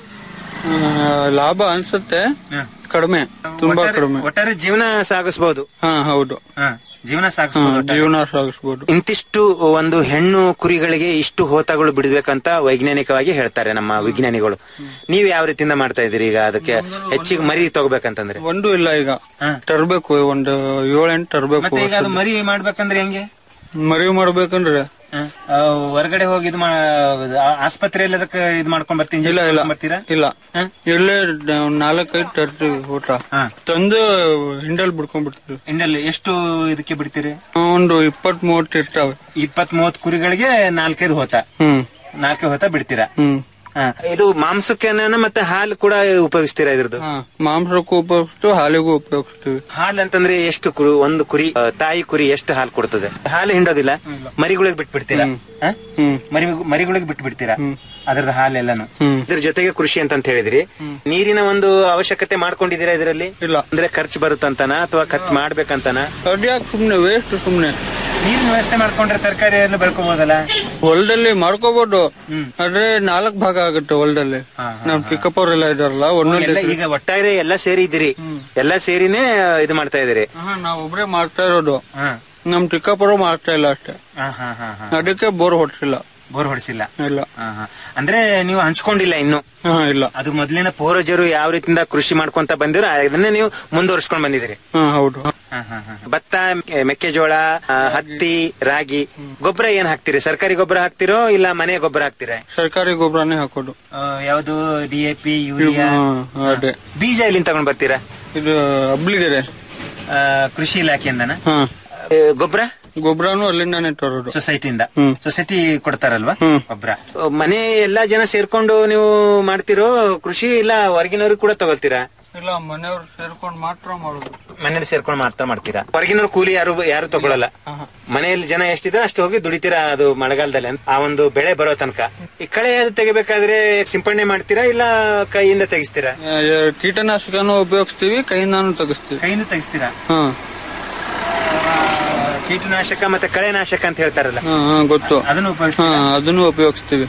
ಆ, ಲಾಭ ಅನ್ಸುತ್ತೆ ಕಡಿಮೆ ತುಂಬಾ ಕಡಿಮೆ ಒಟ್ಟಾರೆ ಜೀವನ ಸಾಗಿಸಬಹುದು ಹಾ ಹೌದು ಜೀವನ ಹಾ, ಸಾಗಿಸಬಹುದು ಜೀವನ ಸಾಗಿಸ್ಬೋದು ಇಂತಿಷ್ಟು ಒಂದು ಹೆಣ್ಣು ಕುರಿಗಳಿಗೆ ಇಷ್ಟು ಹೋತಗಳು ಬಿಡ್ಬೇಕಂತ ವೈಜ್ಞಾನಿಕವಾಗಿ ಹೇಳ್ತಾರೆ ನಮ್ಮ ವಿಜ್ಞಾನಿಗಳು ನೀವ್ ಯಾವ ರೀತಿಯಿಂದ ಮಾಡ್ತಾ ಇದೀರಿ ಈಗ ಅದಕ್ಕೆ ಹೆಚ್ಚಿಗೆ ಮರಿ ತಗೋಬೇಕಂತಂದ್ರೆ ಒಂದು ಇಲ್ಲ ಈಗ ತರ್ಬೇಕು ಒಂದು ಏಳೆಂಟು ತರ್ಬೇಕು ಮತ್ತೆ ಈಗ ಅದು ಮರಿ ಮಾಡ್ಬೇಕಂದ್ರೆ ಹೆಂಗೆ ಮರಿ ಮಾಡ್ಬೇಕಂದ್ರೆ ಆ, ಹೊರಗಡೆ ಹೋಗಿ ಇದು ಆಸ್ಪತ್ರೆಯಲ್ಲಿ ಅದಕ್ಕೆ ಇದು ಮಾಡ್ಕೊಂಡ್ ಬರ್ತೀನಿ ಇಲ್ಲ ಇಲ್ಲ ಬರ್ತೀರಾ ಇಲ್ಲ ಇಲ್ಲೇ ಒಂದ್ ನಾಲ್ಕೈದು ತರ್ತೀವಿ ಊಟ ತಂದು ಹಿಂಡಲ್ ಬಿಡ್ಕೊಂಡ್ಬಿಡ್ತೀವಿ ಇಂಡಲ್ಲಿ ಎಷ್ಟು ಇದಕ್ಕೆ ಬಿಡ್ತೀರಿ ಒಂದು ಇಪ್ಪತ್ ಮೂವತ್ತು ಇರ್ತಾವೆ ಇಪ್ಪತ್ ಮೂವತ್ ಕುರಿಗಳಿಗೆ ನಾಲ್ಕೈದು ಹೋತ ಹ್ಮ್ ನಾಲ್ಕೈದು ಹೋತ ಬಿಡ್ತೀರಾ ಹ್ಮ್ ಹಾ. ಇದು ಮಾಂಸಕ್ಕೆ ಮತ್ತೆ ಹಾಲು ಕೂಡ ಉಪಯೋಗಿಸ್ತೀರಾ ಇದ್ರದ್ದು ಹಾ, ಮಾಂಸಕ್ಕೂ ಉಪಯೋಗಿಸ್ತೀವಿ ಹಾಲಿಗೂ ಉಪಯೋಗಿಸ್ತೀವಿ ಹಾಲು ಅಂತಂದ್ರೆ ಎಷ್ಟು ಕುರಿ ಒಂದು ಕುರಿ ಆ, ತಾಯಿ ಕುರಿ ಎಷ್ಟು ಹಾಲು ಕೊಡ್ತದೆ ಹಾಲು ಹಿಂಡೋದಿಲ್ಲ ಮರಿಗಳಿಗೆ ಬಿಟ್ಟು ಬಿಡ್ತೀರಾ ಹಾ? ಮರಿ ಮರಿಗಳಿಗೆ ಬಿಟ್ಟು ಬಿಡ್ತೀರಾ ಅದರದ ಹಾಲೆಲ್ಲಾನು ಇದ್ರ ಜೊತೆಗೆ ಕೃಷಿ ಅಂತ ಅಂತ ಹೇಳಿದ್ರಿ ನೀರಿನ ಒಂದು ಅವಶ್ಯಕತೆ ಮಾಡ್ಕೊಂಡಿದ್ದೀರಾ ಇದರಲ್ಲಿ ಇಲ್ಲ ಅಂದ್ರೆ ಖರ್ಚು ಬರುತ್ತಂತನ ಅಥವಾ ಖರ್ಚು ಮಾಡ್ಬೇಕಂತನ ಅದ್ಯಾಕ್ ಸುಮ್ನೆ ವೇಸ್ಟ್ ಸುಮ್ನೆ ನೀರಿನ ವ್ಯವಸ್ಥೆ ಮಾಡ್ಕೊಂಡ್ರೆ ತರಕಾರಿ ಎಲ್ಲ ಬೆಳ್ಕೋಬಹುದಲ್ಲ ಹೊಲದಲ್ಲಿ ಮಾಡ್ಕೋಬಹುದು ಆದ್ರೆ ನಾಲ್ಕ್ ಭಾಗ ಆಗುತ್ತೆ ಹೊಲದಲ್ಲಿ ನಮ್ ಚಿಕ್ಕಪ್ಪ ಅವರೆಲ್ಲ ಇದಾರಲ್ಲ ಒಂದೊಂದು ಎಲ್ಲ ಈಗ ಒಟ್ಟಾರೆ ಎಲ್ಲ ಸೇರಿ ಇದ್ದೀರಿ ಎಲ್ಲ ಸೇರಿನೇ ಇದು ಮಾಡ್ತಾ ಇದೀರಿ ನಾವ್ ಒಬ್ರೇ ಮಾಡ್ತಾ ಇರೋದು ನಮ್ ಚಿಕ್ಕಪ್ಪರು ಮಾಡ್ತಾ ಇಲ್ಲ ಅಷ್ಟೇ ಅದಕ್ಕೆ ಬೋರ್ ಹೊಡ್ಸಿಲ್ಲ ಬೋರ್ ಹೊಡಿಸಿಲ್ಲ ಇಲ್ಲ ಅಂದ್ರೆ ನೀವು ಹಂಚ್ಕೊಂಡಿಲ್ಲ ಇನ್ನು ಇಲ್ಲ ಅದು ಮೊದಲಿನ ಪೂರ್ವಜರು ಯಾವ ರೀತಿಯಿಂದ ಕೃಷಿ ಮಾಡ್ಕೊಂತ ಬಂದಿರೋ ಅದನ್ನೇ ನೀವು ಮುಂದುವರ್ಸ್ಕೊಂಡ್ ಬಂದಿದ್ದೀರಿ ಹಾ ಹೌದು ಭತ್ತ ಮೆ- ಮೆಕ್ಕೆಜೋಳ ಆ, ಹತ್ತಿ ರಾಗಿ ಗೊಬ್ಬರ ಏನ್ ಹಾಕ್ತಿರಿ ಸರ್ಕಾರಿ ಗೊಬ್ಬರ ಹಾಕ್ತಿರೋ ಇಲ್ಲ ಮನೆ ಗೊಬ್ಬರ ಹಾಕ್ತಿರ ಸರ್ಕಾರಿ ಗೊಬ್ಬರನೇ ಹಾಕೋದು ಯಾವುದು ಡಿ ಎ ಪಿ ಯೂರಿಯಾ ಹಾ, ಅದೇ ಬೀಜ ಎಲ್ಲಿಂದ ತಗೊಂಡ್ ಬರ್ತೀರಾ ಇದು ಅಬ್ಲಿಗೆರೆ ಆ, ಕೃಷಿ ಇಲಾಖೆಯಿಂದನ ಹಾ ಗೊಬ್ಬರ ಗೊಬ್ಬರನು ಅಲ್ಲಿಂದಾನೆ ತರೋದು ಸೊಸೈಟಿಯಿಂದ ಸೊಸೈಟಿ ಕೊಡ್ತಾರಲ್ವಾ ಗೊಬ್ಬರ ಮನೆ ಎಲ್ಲಾ ಜನ ಸೇರ್ಕೊಂಡು ನೀವು ಮಾಡ್ತಿರೋ ಕೃಷಿ ಇಲ್ಲ ಹೊರಗಿನವ್ರು ಕೂಡ ತಗೊಳ್ತೀರಾ ಇಲ್ಲ ಮನೆಯವ್ರು ಸೇರ್ಕೊಂಡು ಮಾತ್ರ ಮಾಡೋದು ಮನೇಲಿ ಸೇರ್ಕೊಂಡು ಮಾತ್ರ ಮಾಡ್ತೀರಾ ಹೊರಗಿನವ್ರು ಕೂಲಿ ಯಾರು ಯಾರು ತಗೊಳಲ್ಲ ಮನೆಯಲ್ಲಿ ಜನ ಎಷ್ಟಿದ್ರೆ ಅಷ್ಟು ಹೋಗಿ ದುಡಿತೀರಾ ಅದು ಮಳೆಗಾಲದಲ್ಲಿ ಅಂತ. ಆ ಒಂದು ಬೆಳೆ ಬರೋ ತನಕ ಈ ಕಳೆ ಅದು ತೆಗಿಬೇಕಾದ್ರೆ ಸಿಂಪಡಣೆ ಮಾಡ್ತೀರಾ ಇಲ್ಲ ಕೈಯಿಂದ ತೆಗಿಸ್ತೀರಾ ಆ, ಎ- ಕೀಟನಾಶಕನು ಉಪಯೋಗಿಸ್ತೀವಿ ಕೈಯಿಂದಾನು ತೆಗಿಸ್ತೀವಿ ಕೈಯಿಂದ ತೆಗಿಸ್ತೀರಾ ಹಾ ಕೀಟನಾಶಕ ಮತ್ತೆ ಕಳೆನಾಶಕ ಅಂತ ಹೇಳ್ತಾರಲ್ಲ ಹಾ ಹಾ ಗೊತ್ತು ಅದನ್ನು ಹಾ ಅದನ್ನು ಉಪಯೋಗಿಸ್ತೀವಿ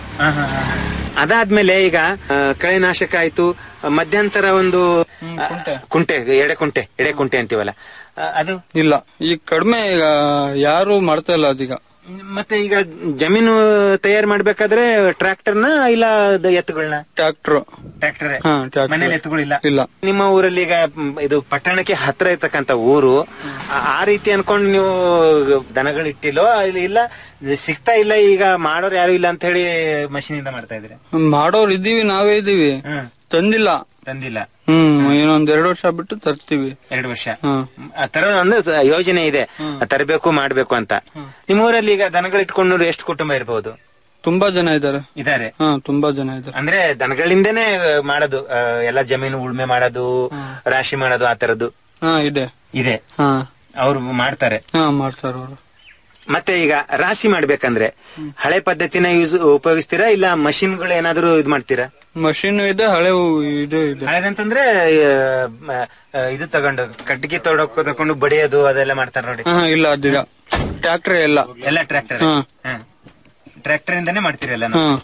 ಅದಾದ್ಮೇಲೆ ಈಗ ಆ, ಕಳೆನಾಶಕ ಆಯ್ತು ಮಧ್ಯಂತರ ಒಂದು ಆ, ಕುಂಟೆ ಎಡೆ ಕುಂಟೆ ಎಡೆ ಕುಂಟೆ ಅಂತೀವಲ್ಲ ಆ, ಅದು ಇಲ್ಲ ಈಗ ಕಡಿಮೆ ಈಗ ಯಾರು ಮಾಡ್ತಾ ಇಲ್ಲ ಅದೀಗ ಮತ್ತೆ ಈಗ ಜಮೀನು ತಯಾರು ಮಾಡ್ಬೇಕಾದ್ರೆ ಟ್ರ್ಯಾಕ್ಟರ್ನ ಇಲ್ಲ ಅದು ಎತ್ತುಗಳನ್ನ ಟ್ರಾಕ್ಟರ್ ಟ್ರ್ಯಾಕ್ಟರ್ ಹಾ ಟ್ರಾಕ್ಟರ್ ಮನೇಲಿ ಎತ್ತುಗಳಿಲ್ಲ ಇಲ್ಲ ನಿಮ್ಮ ಊರಲ್ಲಿ ಈಗ ಮ್, ಇದು ಪಟ್ಟಣಕ್ಕೆ ಹತ್ರ ಇರ್ತಕ್ಕಂತ ಊರು ಆ- ಆ ರೀತಿ ಅನ್ಕೊಂಡು ನೀವು ದನಗಳಿಟ್ಟಿಲ್ಲೋ ಇಲ್ಲ- ಇಲ್ಲ ಸಿಗ್ತಾ ಇಲ್ಲ ಈಗ ಮಾಡೋರು ಯಾರು ಇಲ್ಲ ಅಂತ ಹೇಳಿ ಮಷೀನ್ ಇಂದ ಮಾಡ್ತಾ ಇದ್ರೆ ಮಾಡೋರು ಇದ್ದೀವಿ ನಾವೇ ಇದೀವಿ ತಂದಿಲ್ಲ ತಂದಿಲ್ಲ ಹ್ಮ್ ಇನ್ನೊಂದ್ ಎರಡು ವರ್ಷ ಬಿಟ್ಟು ತರ್ತೀವಿ ಎರಡು ವರ್ಷ ಹಾ ಆ ತರ ಒಂದು ಸ- ಯೋಜನೆ ಇದೆ ತರಬೇಕು ಮಾಡ್ಬೇಕು ಅಂತ ನಿಮ್ಮ ಊರಲ್ಲಿ ಈಗ ದನಗಳು ಇಟ್ಕೊಂಡು ಎಷ್ಟು ಕುಟುಂಬ ಇರಬಹುದು ತುಂಬಾ ಜನ ಇದಾರೆ ಇದಾರೆ ಹಾ ತುಂಬಾ ಜನ ಇದಾರೆ ಅಂದ್ರೆ ದನಗಳಿಂದನೇ ಮಾಡೋದು ಆ, ಎಲ್ಲ ಜಮೀನು ಉಳ್ಮೆ ಮಾಡೋದು ರಾಶಿ ಮಾಡೋದು ಆ ತರದ್ದು ಹಾ ಇದೆ ಇದೆ ಹಾ ಅವ್ರು ಮಾಡ್ತಾರೆ ಹಾ ಮಾಡ್ತಾರ ಅವರು ಮತ್ತೆ ಈಗ ರಾಶಿ ಮಾಡ್ಬೇಕಂದ್ರೆ ಹಳೆ ಪದ್ಧತಿನ ಯೂಸ್ ಉಪಯೋಗಿಸ್ತೀರಾ ಇಲ್ಲ ಮಷಿನ್ಗಳು ಏನಾದ್ರು ಇದ್ ಮಾಡ್ತೀರಾ ಮಷೀನ್ ಇದೆ ಹಳೆ ಇದು ಇದೆ ಹಳೆದಂತಂದ್ರೆ ಆ, ಮ- ಆ, ಇದು ತಗೊಂಡು ಕಟ್ಟಿಗೆ ತೊಡಕ್ ತಕೊಂಡು ಬಡಿಯೋದು ಅದೆಲ್ಲ ಮಾಡ್ತಾರ ನೋಡಿ ಹಾ ಇಲ್ಲ ಅದಿಲ್ಲ ಟ್ರಾಕ್ಟರ್ ಎಲ್ಲ ಎಲ್ಲ ಟ್ರ್ಯಾಕ್ಟರ್ ಹಾ. ಟ್ರ್ಯಾಕ್ಟರ್ ಇಂದಾನೆ ಮಾಡ್ತೀರಿ ಎಲ್ಲ ಹಾ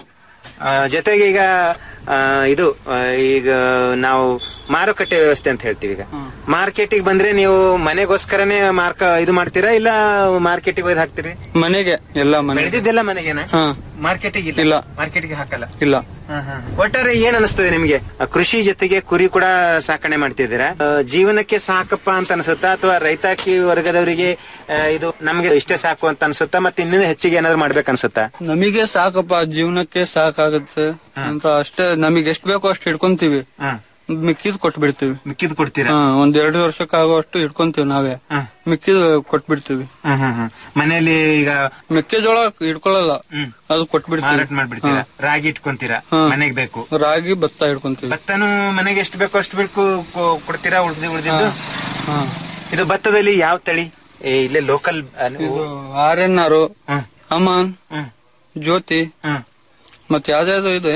ಜೊತೆಗೆ ಈಗ ಆ, ಇದು ಆ, ಈಗ ನಾವು ಮಾರುಕಟ್ಟೆ ವ್ಯವಸ್ಥೆ ಅಂತ ಹೇಳ್ತೀವಿ ಈಗ ಮಾರ್ಕೆಟಿಗೆ ಬಂದ್ರೆ ನೀವು ಮನೆಗೋಸ್ಕರನೇ ಮಾರ್ಕ ಇದು ಮಾಡ್ತೀರಾ ಇಲ್ಲ ಮಾರ್ಕೆಟಿಗೆ ಒಯ್ದು ಹಾಕ್ತೀರಿ ಮನೆಗೆ ಎಲ್ಲ ಮನೆ ಬೆಳೆದಿದ್ದೆಲ್ಲ ಮನೆಗೇನ ಹಾ ಮಾರ್ಕೆಟಿಗೆ ಇಲ್ಲ. ಮಾರ್ಕೆಟಿಗೆ ಹಾಕಲ್ಲ ಇಲ್ಲ ಒಟ್ಟಾರೆ ಏನ್ ಅನಿಸ್ತದೆ ನಿಮ್ಗೆ ಆ, ಕೃಷಿ ಜೊತೆಗೆ ಕುರಿ ಕೂಡ ಸಾಕಣೆ ಮಾಡ್ತಿದ್ದೀರಾ ಆ, ಜೀವನಕ್ಕೆ ಸಾಕಪ್ಪ ಅಂತ ಅನ್ಸುತ್ತಾ ಅಥವಾ ರೈತಾಕಿ ವರ್ಗದವರಿಗೆ ಆ, ಇದು ನಮ್ಗೆ ಇಷ್ಟೇ ಸಾಕು ಅಂತ ಅನ್ಸುತ್ತಾ ಮತ್ತೆ ಇನ್ನೂ ಹೆಚ್ಚಿಗೆ ಏನಾದ್ರು ಮಾಡ್ಬೇಕು ಅನ್ಸುತ್ತಾ ನಮಗೆ ಸಾಕಪ್ಪ ಜೀವನಕ್ಕೆ ಸಾಕಾಗುತ್ತೆ ಅಂತ ಅಷ್ಟೇ ನಮಗೆ ಎಷ್ಟ್ ಬೇಕೋ ಅಷ್ಟು ಇಟ್ಕೊಂತೀವಿ ಮಿಕ್ಕಿದ್ ಕೊಟ್ಬಿಡ್ತೀವಿ ಮಿಕ್ಕಿದ್ ಕೊಡ್ತೀರಾ ಹಾ ಒಂದ್ ಎರಡು ವರ್ಷಕ್ಕೆ ಆಗೋಷ್ಟು ಇಟ್ಕೊಂತೀವಿ ನಾವೇ ಮಿಕ್ಕಿದ್ ಕೊಟ್ಬಿಡ್ತೀವಿ ಮನೆಯಲ್ಲಿ ಈಗ ಮೆಕ್ಕೆಜೋಳ ಇಟ್ಕೊಳ್ಳಲ್ಲ ಅದು ಕೊಟ್ಬಿಡ್ತೀವಿ ಮಾರಾಟ ಮಾಡ್ಬಿಡ್ತೀರಾ ರಾಗಿ ಇಟ್ಕೊಂತೀರಾ ಹಾ. ಮನೆಗೆ ಬೇಕು ರಾಗಿ ಭತ್ತ ಇಟ್ಕೊಂತೀವಿ ಭತ್ತನು ಮನೆಗೆ ಎಷ್ಟು ಬೇಕೋ ಅಷ್ಟು ಬೇಕು ಕೊ- ಕೊಡ್ತೀರಾ ಉಳ್ದಿ ಉಳ್ದಿದ್ದು ಹಾ. ಇದು ಭತ್ತದಲ್ಲಿ ಯಾವ ತಳಿ ಏ, ಇಲ್ಲೇ local R N R Aman Jyothi ಮತ್ತೆ ಯಾವ್ದಾವ್ದು ಇದೆ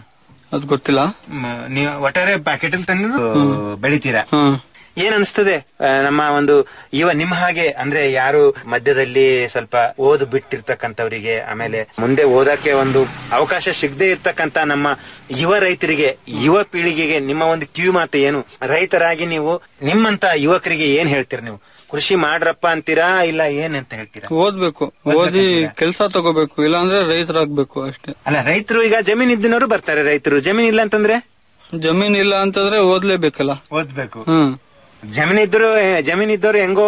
ಅದ್ ಗೊತ್ತಿಲ್ಲ ನೀವು ಒಟ್ಟಾರೆ ಪ್ಯಾಕೆಟ್ ಅಲ್ಲಿ ತಂದು ಬೆಳಿತೀರಾ ಹಾ ಏನ್ ಅನಿಸ್ತದೆ ಆ, ನಮ್ಮ ಒಂದು ಯುವ ನಿಮ್ಮ ಹಾಗೆ ಅಂದ್ರೆ ಯಾರು ಮಧ್ಯದಲ್ಲಿ ಸ್ವಲ್ಪ ಓದು ಬಿಟ್ಟಿರ್ತಕ್ಕಂಥವರಿಗೆ ಆಮೇಲೆ ಮುಂದೆ ಓದಕ್ಕೆ ಒಂದು ಅವಕಾಶ ಸಿಗದೆ ಇರ್ತಕ್ಕಂತ ನಮ್ಮ ಯುವ ರೈತರಿಗೆ ಯುವ ಪೀಳಿಗೆಗೆ ನಿಮ್ಮ ಒಂದು ಕಿವಿ ಮಾತು ಏನು ರೈತರಾಗಿ ನೀವು ನಿಮ್ಮಂತ ಯುವಕರಿಗೆ ಏನ್ ಹೇಳ್ತೀರಾ ನೀವು ಕೃಷಿ ಮಾಡ್ರಪ್ಪ ಅಂತೀರಾ ಇಲ್ಲ ಏನ್ ಅಂತ ಹೇಳ್ತೀರಾ ಓದ್ಬೇಕು ಓದಿ ಕೆಲ್ಸ ತಗೋಬೇಕು ಇಲ್ಲಾಂದ್ರೆ ರೈತರಾಗ್ಬೇಕು ಅಷ್ಟೇ ಅಲ್ಲ ರೈತರು ಈಗ ಜಮೀನ್ ಇದ್ದನವರು ಬರ್ತಾರೆ ರೈತರು ಜಮೀನ್ ಇಲ್ಲ ಅಂತಂದ್ರೆ ಜಮೀನ್ ಇಲ್ಲ ಅಂತಂದ್ರೆ ಓದ್ಲೇಬೇಕಲ್ಲ ಓದ್ಬೇಕು ಹ್ಮ್ ಜಮೀನ್ ಇದ್ರು ಜಮೀನ್ ಇದ್ದವ್ರು ಹೆಂಗೋ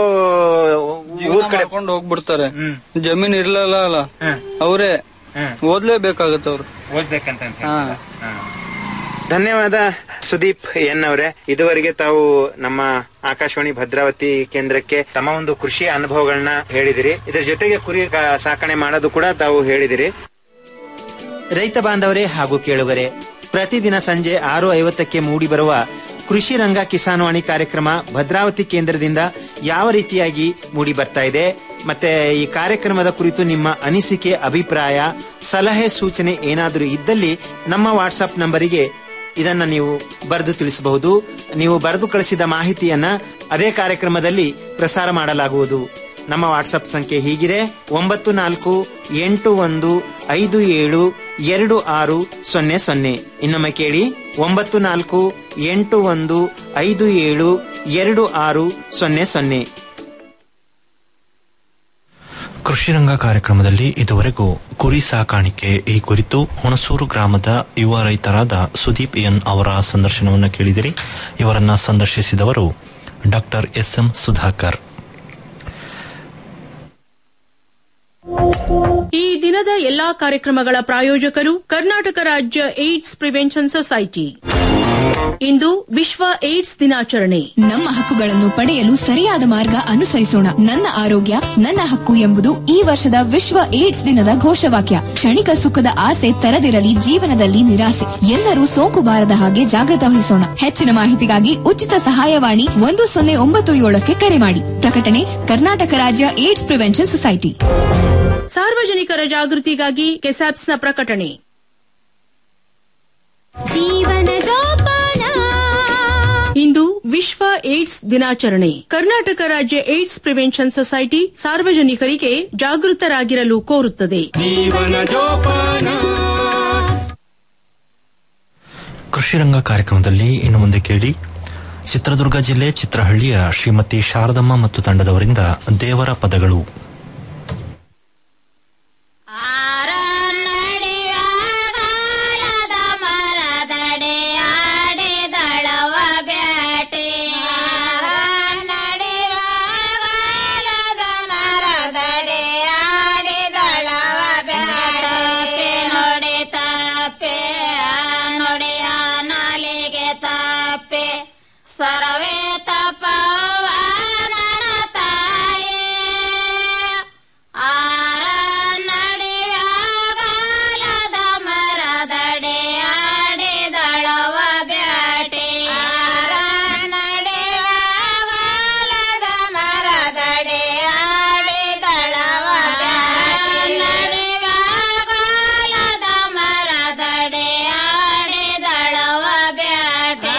ಜೀವನ ಮಾಡ್ಕೊಂಡು ಹೋಗ್ಬಿಡ್ತಾರೆ ಜಮೀನ್ ಇರ್ಲಲ್ಲ ಅಲ್ಲ ಅವರೇ ಓದ್ಲೇಬೇಕಾಗತ್ತೆ ಅವ್ರು ಓದ್ಬೇಕಂತ ಅಂತ ಹೇಳ್ತೀರಾ? ಹಾ. ಧನ್ಯವಾದ ಸುದೀಪ್ ಎನ್ ಅವರೇ ಇದುವರೆಗೆ ತಾವು ನಮ್ಮ ಆಕಾಶವಾಣಿ ಭದ್ರಾವತಿ ಕೇಂದ್ರಕ್ಕೆ ತಮ್ಮ ಒಂದು ಕೃಷಿ ಅನುಭವಗಳನ್ನ ಹೇಳಿದಿರಿ ಇದರ ಜೊತೆಗೆ ಕುರಿ ಕಾ- ಸಾಕಣೆ ಮಾಡೋದು ಕೂಡ ತಾವು ಹೇಳಿದಿರಿ ರೈತ ಬಾಂಧವರೇ ಹಾಗೂ ಕೇಳುಗರೆ ಪ್ರತಿದಿನ ಸಂಜೆ ಆರು ಐವತ್ತಕ್ಕೆ ಮೂಡಿ ಬರುವ ಕೃಷಿ ರಂಗ ಕಿಸಾನ್ವಾಣಿ ಕಾರ್ಯಕ್ರಮ ಭದ್ರಾವತಿ ಕೇಂದ್ರದಿಂದ ಯಾವ ರೀತಿಯಾಗಿ ಮೂಡಿ ಬರ್ತಾ ಇದೆ ಮತ್ತೆ ಈ ಕಾರ್ಯಕ್ರಮದ ಕುರಿತು ನಿಮ್ಮ ಅನಿಸಿಕೆ ಅಭಿಪ್ರಾಯ ಸಲಹೆ ಸೂಚನೆ ಏನಾದರೂ ಇದ್ದಲ್ಲಿ ನಮ್ಮ ವಾಟ್ಸಪ್ ನಂಬರಿಗೆ ಇದನ್ನ ನೀವು ಬರೆದು ತಿಳಿಸಬಹುದು ನೀವು ಬರೆದು ಕಳಿಸಿದ ಮಾಹಿತಿಯನ್ನ ಅದೇ ಕಾರ್ಯಕ್ರಮದಲ್ಲಿ ಪ್ರಸಾರ ಮಾಡಲಾಗುವುದು ನಮ್ಮ ವಾಟ್ಸಪ್ ಸಂಖ್ಯೆ ಹೀಗಿದೆ ಒಂಬತ್ತು ನಾಲ್ಕು ಎಂಟು ಒಂದು ಐದು ಏಳು ಎರಡು ಆರು ಸೊನ್ನೆ ಸೊನ್ನೆ ಇನ್ನೊಮ್ಮೆ ಕೇಳಿ ಒಂಬತ್ತು ನಾಲ್ಕು ಎಂಟು ಒಂದು ಐದು ಏಳು ಎರಡು ಆರು ಸೊನ್ನೆ ಸೊನ್ನೆ ಕೃಷಿರಂಗ ಕಾರ್ಯಕ್ರಮದಲ್ಲಿ ಇದುವರೆಗೂ ಕುರಿ ಸಾಕಾಣಿಕೆ ಈ ಕುರಿತು ಹುಣಸೂರು ಗ್ರಾಮದ ಯುವ ರೈತರಾದ ಸುದೀಪ್ ಎನ್ ಅವರ ಸಂದರ್ಶನವನ್ನು ಕೇಳಿದಿರಿ ಇವರನ್ನ ಸಂದರ್ಶಿಸಿದವರು ಡಾಕ್ಟರ್ ಎಸ್ ಎಂ ಸುಧಾಕರ್ ಈ ದಿನದ ಎಲ್ಲಾ ಕಾರ್ಯಕ್ರಮಗಳ ಪ್ರಾಯೋಜಕರು ಕರ್ನಾಟಕ ರಾಜ್ಯ ಏಡ್ಸ್ ಪ್ರಿವೆನ್ಷನ್ ಸೊಸೈಟಿ ಇಂದು ವಿಶ್ವ ಏಡ್ಸ್ ದಿನಾಚರಣೆ ನಮ್ಮ ಹಕ್ಕುಗಳನ್ನು ಪಡೆಯಲು ಸರಿಯಾದ ಮಾರ್ಗ ಅನುಸರಿಸೋಣ ನನ್ನ ಆರೋಗ್ಯ ನನ್ನ ಹಕ್ಕು ಎಂಬುದು ಈ ವರ್ಷದ ವಿಶ್ವ ಏಡ್ಸ್ ದಿನದ ಘೋಷವಾಕ್ಯ ಕ್ಷಣಿಕ ಸುಖದ ಆಸೆ ತರದಿರಲಿ ಜೀವನದಲ್ಲಿ ನಿರಾಸೆ ಎಲ್ಲರೂ ಸೋಂಕು ಬಾರದ ಹಾಗೆ ಜಾಗೃತ ವಹಿಸೋಣ ಹೆಚ್ಚಿನ ಮಾಹಿತಿಗಾಗಿ ಉಚಿತ ಸಹಾಯವಾಣಿ ಒಂದು ಸೊನ್ನೆ ಒಂಬತ್ತು ಏಳಕ್ಕೆ ಕರೆ ಮಾಡಿ ಪ್ರಕಟಣೆ ಕರ್ನಾಟಕ ರಾಜ್ಯ ಏಡ್ಸ್ ಪ್ರಿವೆನ್ಷನ್ ಸೊಸೈಟಿ ಸಾರ್ವಜನಿಕರ ಜಾಗೃತಿಗಾಗಿ ಕೆಸಾಪ್ಸ್ನ ಪ್ರಕಟಣೆ ಜೀವನ ಜೋಪಾನ ಇಂದು ವಿಶ್ವ ಏಡ್ಸ್ ದಿನಾಚರಣೆ ಕರ್ನಾಟಕ ರಾಜ್ಯ ಏಡ್ಸ್ ಪ್ರಿವೆನ್ಷನ್ ಸೊಸೈಟಿ ಸಾರ್ವಜನಿಕರಿಗೆ ಜಾಗೃತರಾಗಿರಲು ಕೋರುತ್ತದೆ ಜೀವನ ಜೋಪಾನ ಕೃಷಿರಂಗ ಕಾರ್ಯಕ್ರಮದಲ್ಲಿ ಇನ್ನು ಮುಂದೆ ಕೇಳಿ ಚಿತ್ರದುರ್ಗ ಜಿಲ್ಲೆ ಚಿತ್ರಹಳ್ಳಿಯ ಶ್ರೀಮತಿ ಶಾರದಮ್ಮ ಮತ್ತು ತಂಡದವರಿಂದ ದೇವರ ಪದಗಳು ಮರದಡೆ ಆಡಿದಳವ ಬ್ಯಾಟೆ ನಡೆವಾಗಲದ ಮರದಡೆ ಆಡಿದಳವ ಬ್ಯಾಟೆ ನೋಡಿ ತಪ್ಪೆ ನುಡಿಯ ನಾಲಿಗೆ ತಪ್ಪೆ ಸರ್ವೇ ತಪವ ನನ್ನ ತಾಯೇ ಆರ ನಡೆವಾಗಲದ ಮರದಡೆ ಆಡಿದಳವ ಬ್ಯಾಟೆ ಆರ ನಡೆವಾಗಲದ ಮರದಡೆ ಆಡಿದಳವ ಬ್ಯಾಟೆ ನಡೆವಾಗಲದ ಮರದಡೆ ಆಡಿದಳವ ಬ್ಯಾಟೆ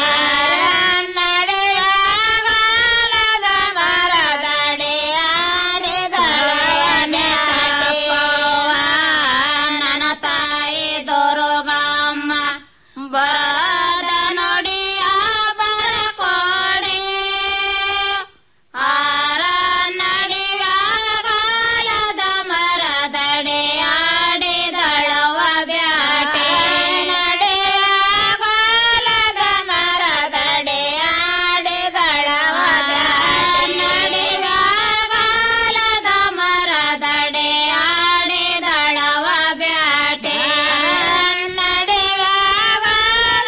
ನಡೆವಾಗಲದ ಮರದಡೆ ಆಡಿದಳವ ಬ್ಯಾಟೆ ನನ್ನ ತಾಯಿ ದೊರಗಮ್ಮ ಬರದ ನುಡಿಯ ಬರಕೊಡೆ ಆರ ನಡೆವಾಗಲದ ಮರದಡೆ ಆಡಿದಳವ ಬ್ಯಾಟೆ ನಡೆವಾಗಲದ ಮರದಡೆ ಆಡಿದಳವ ಬ್ಯಾಟೆ ನಡೆವಾಗಲದ ಮರದಡೆ ಆಡಿದಳವ ಬ್ಯಾಟೆ ನಡೆವಾಗಲದ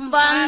ಬಂದ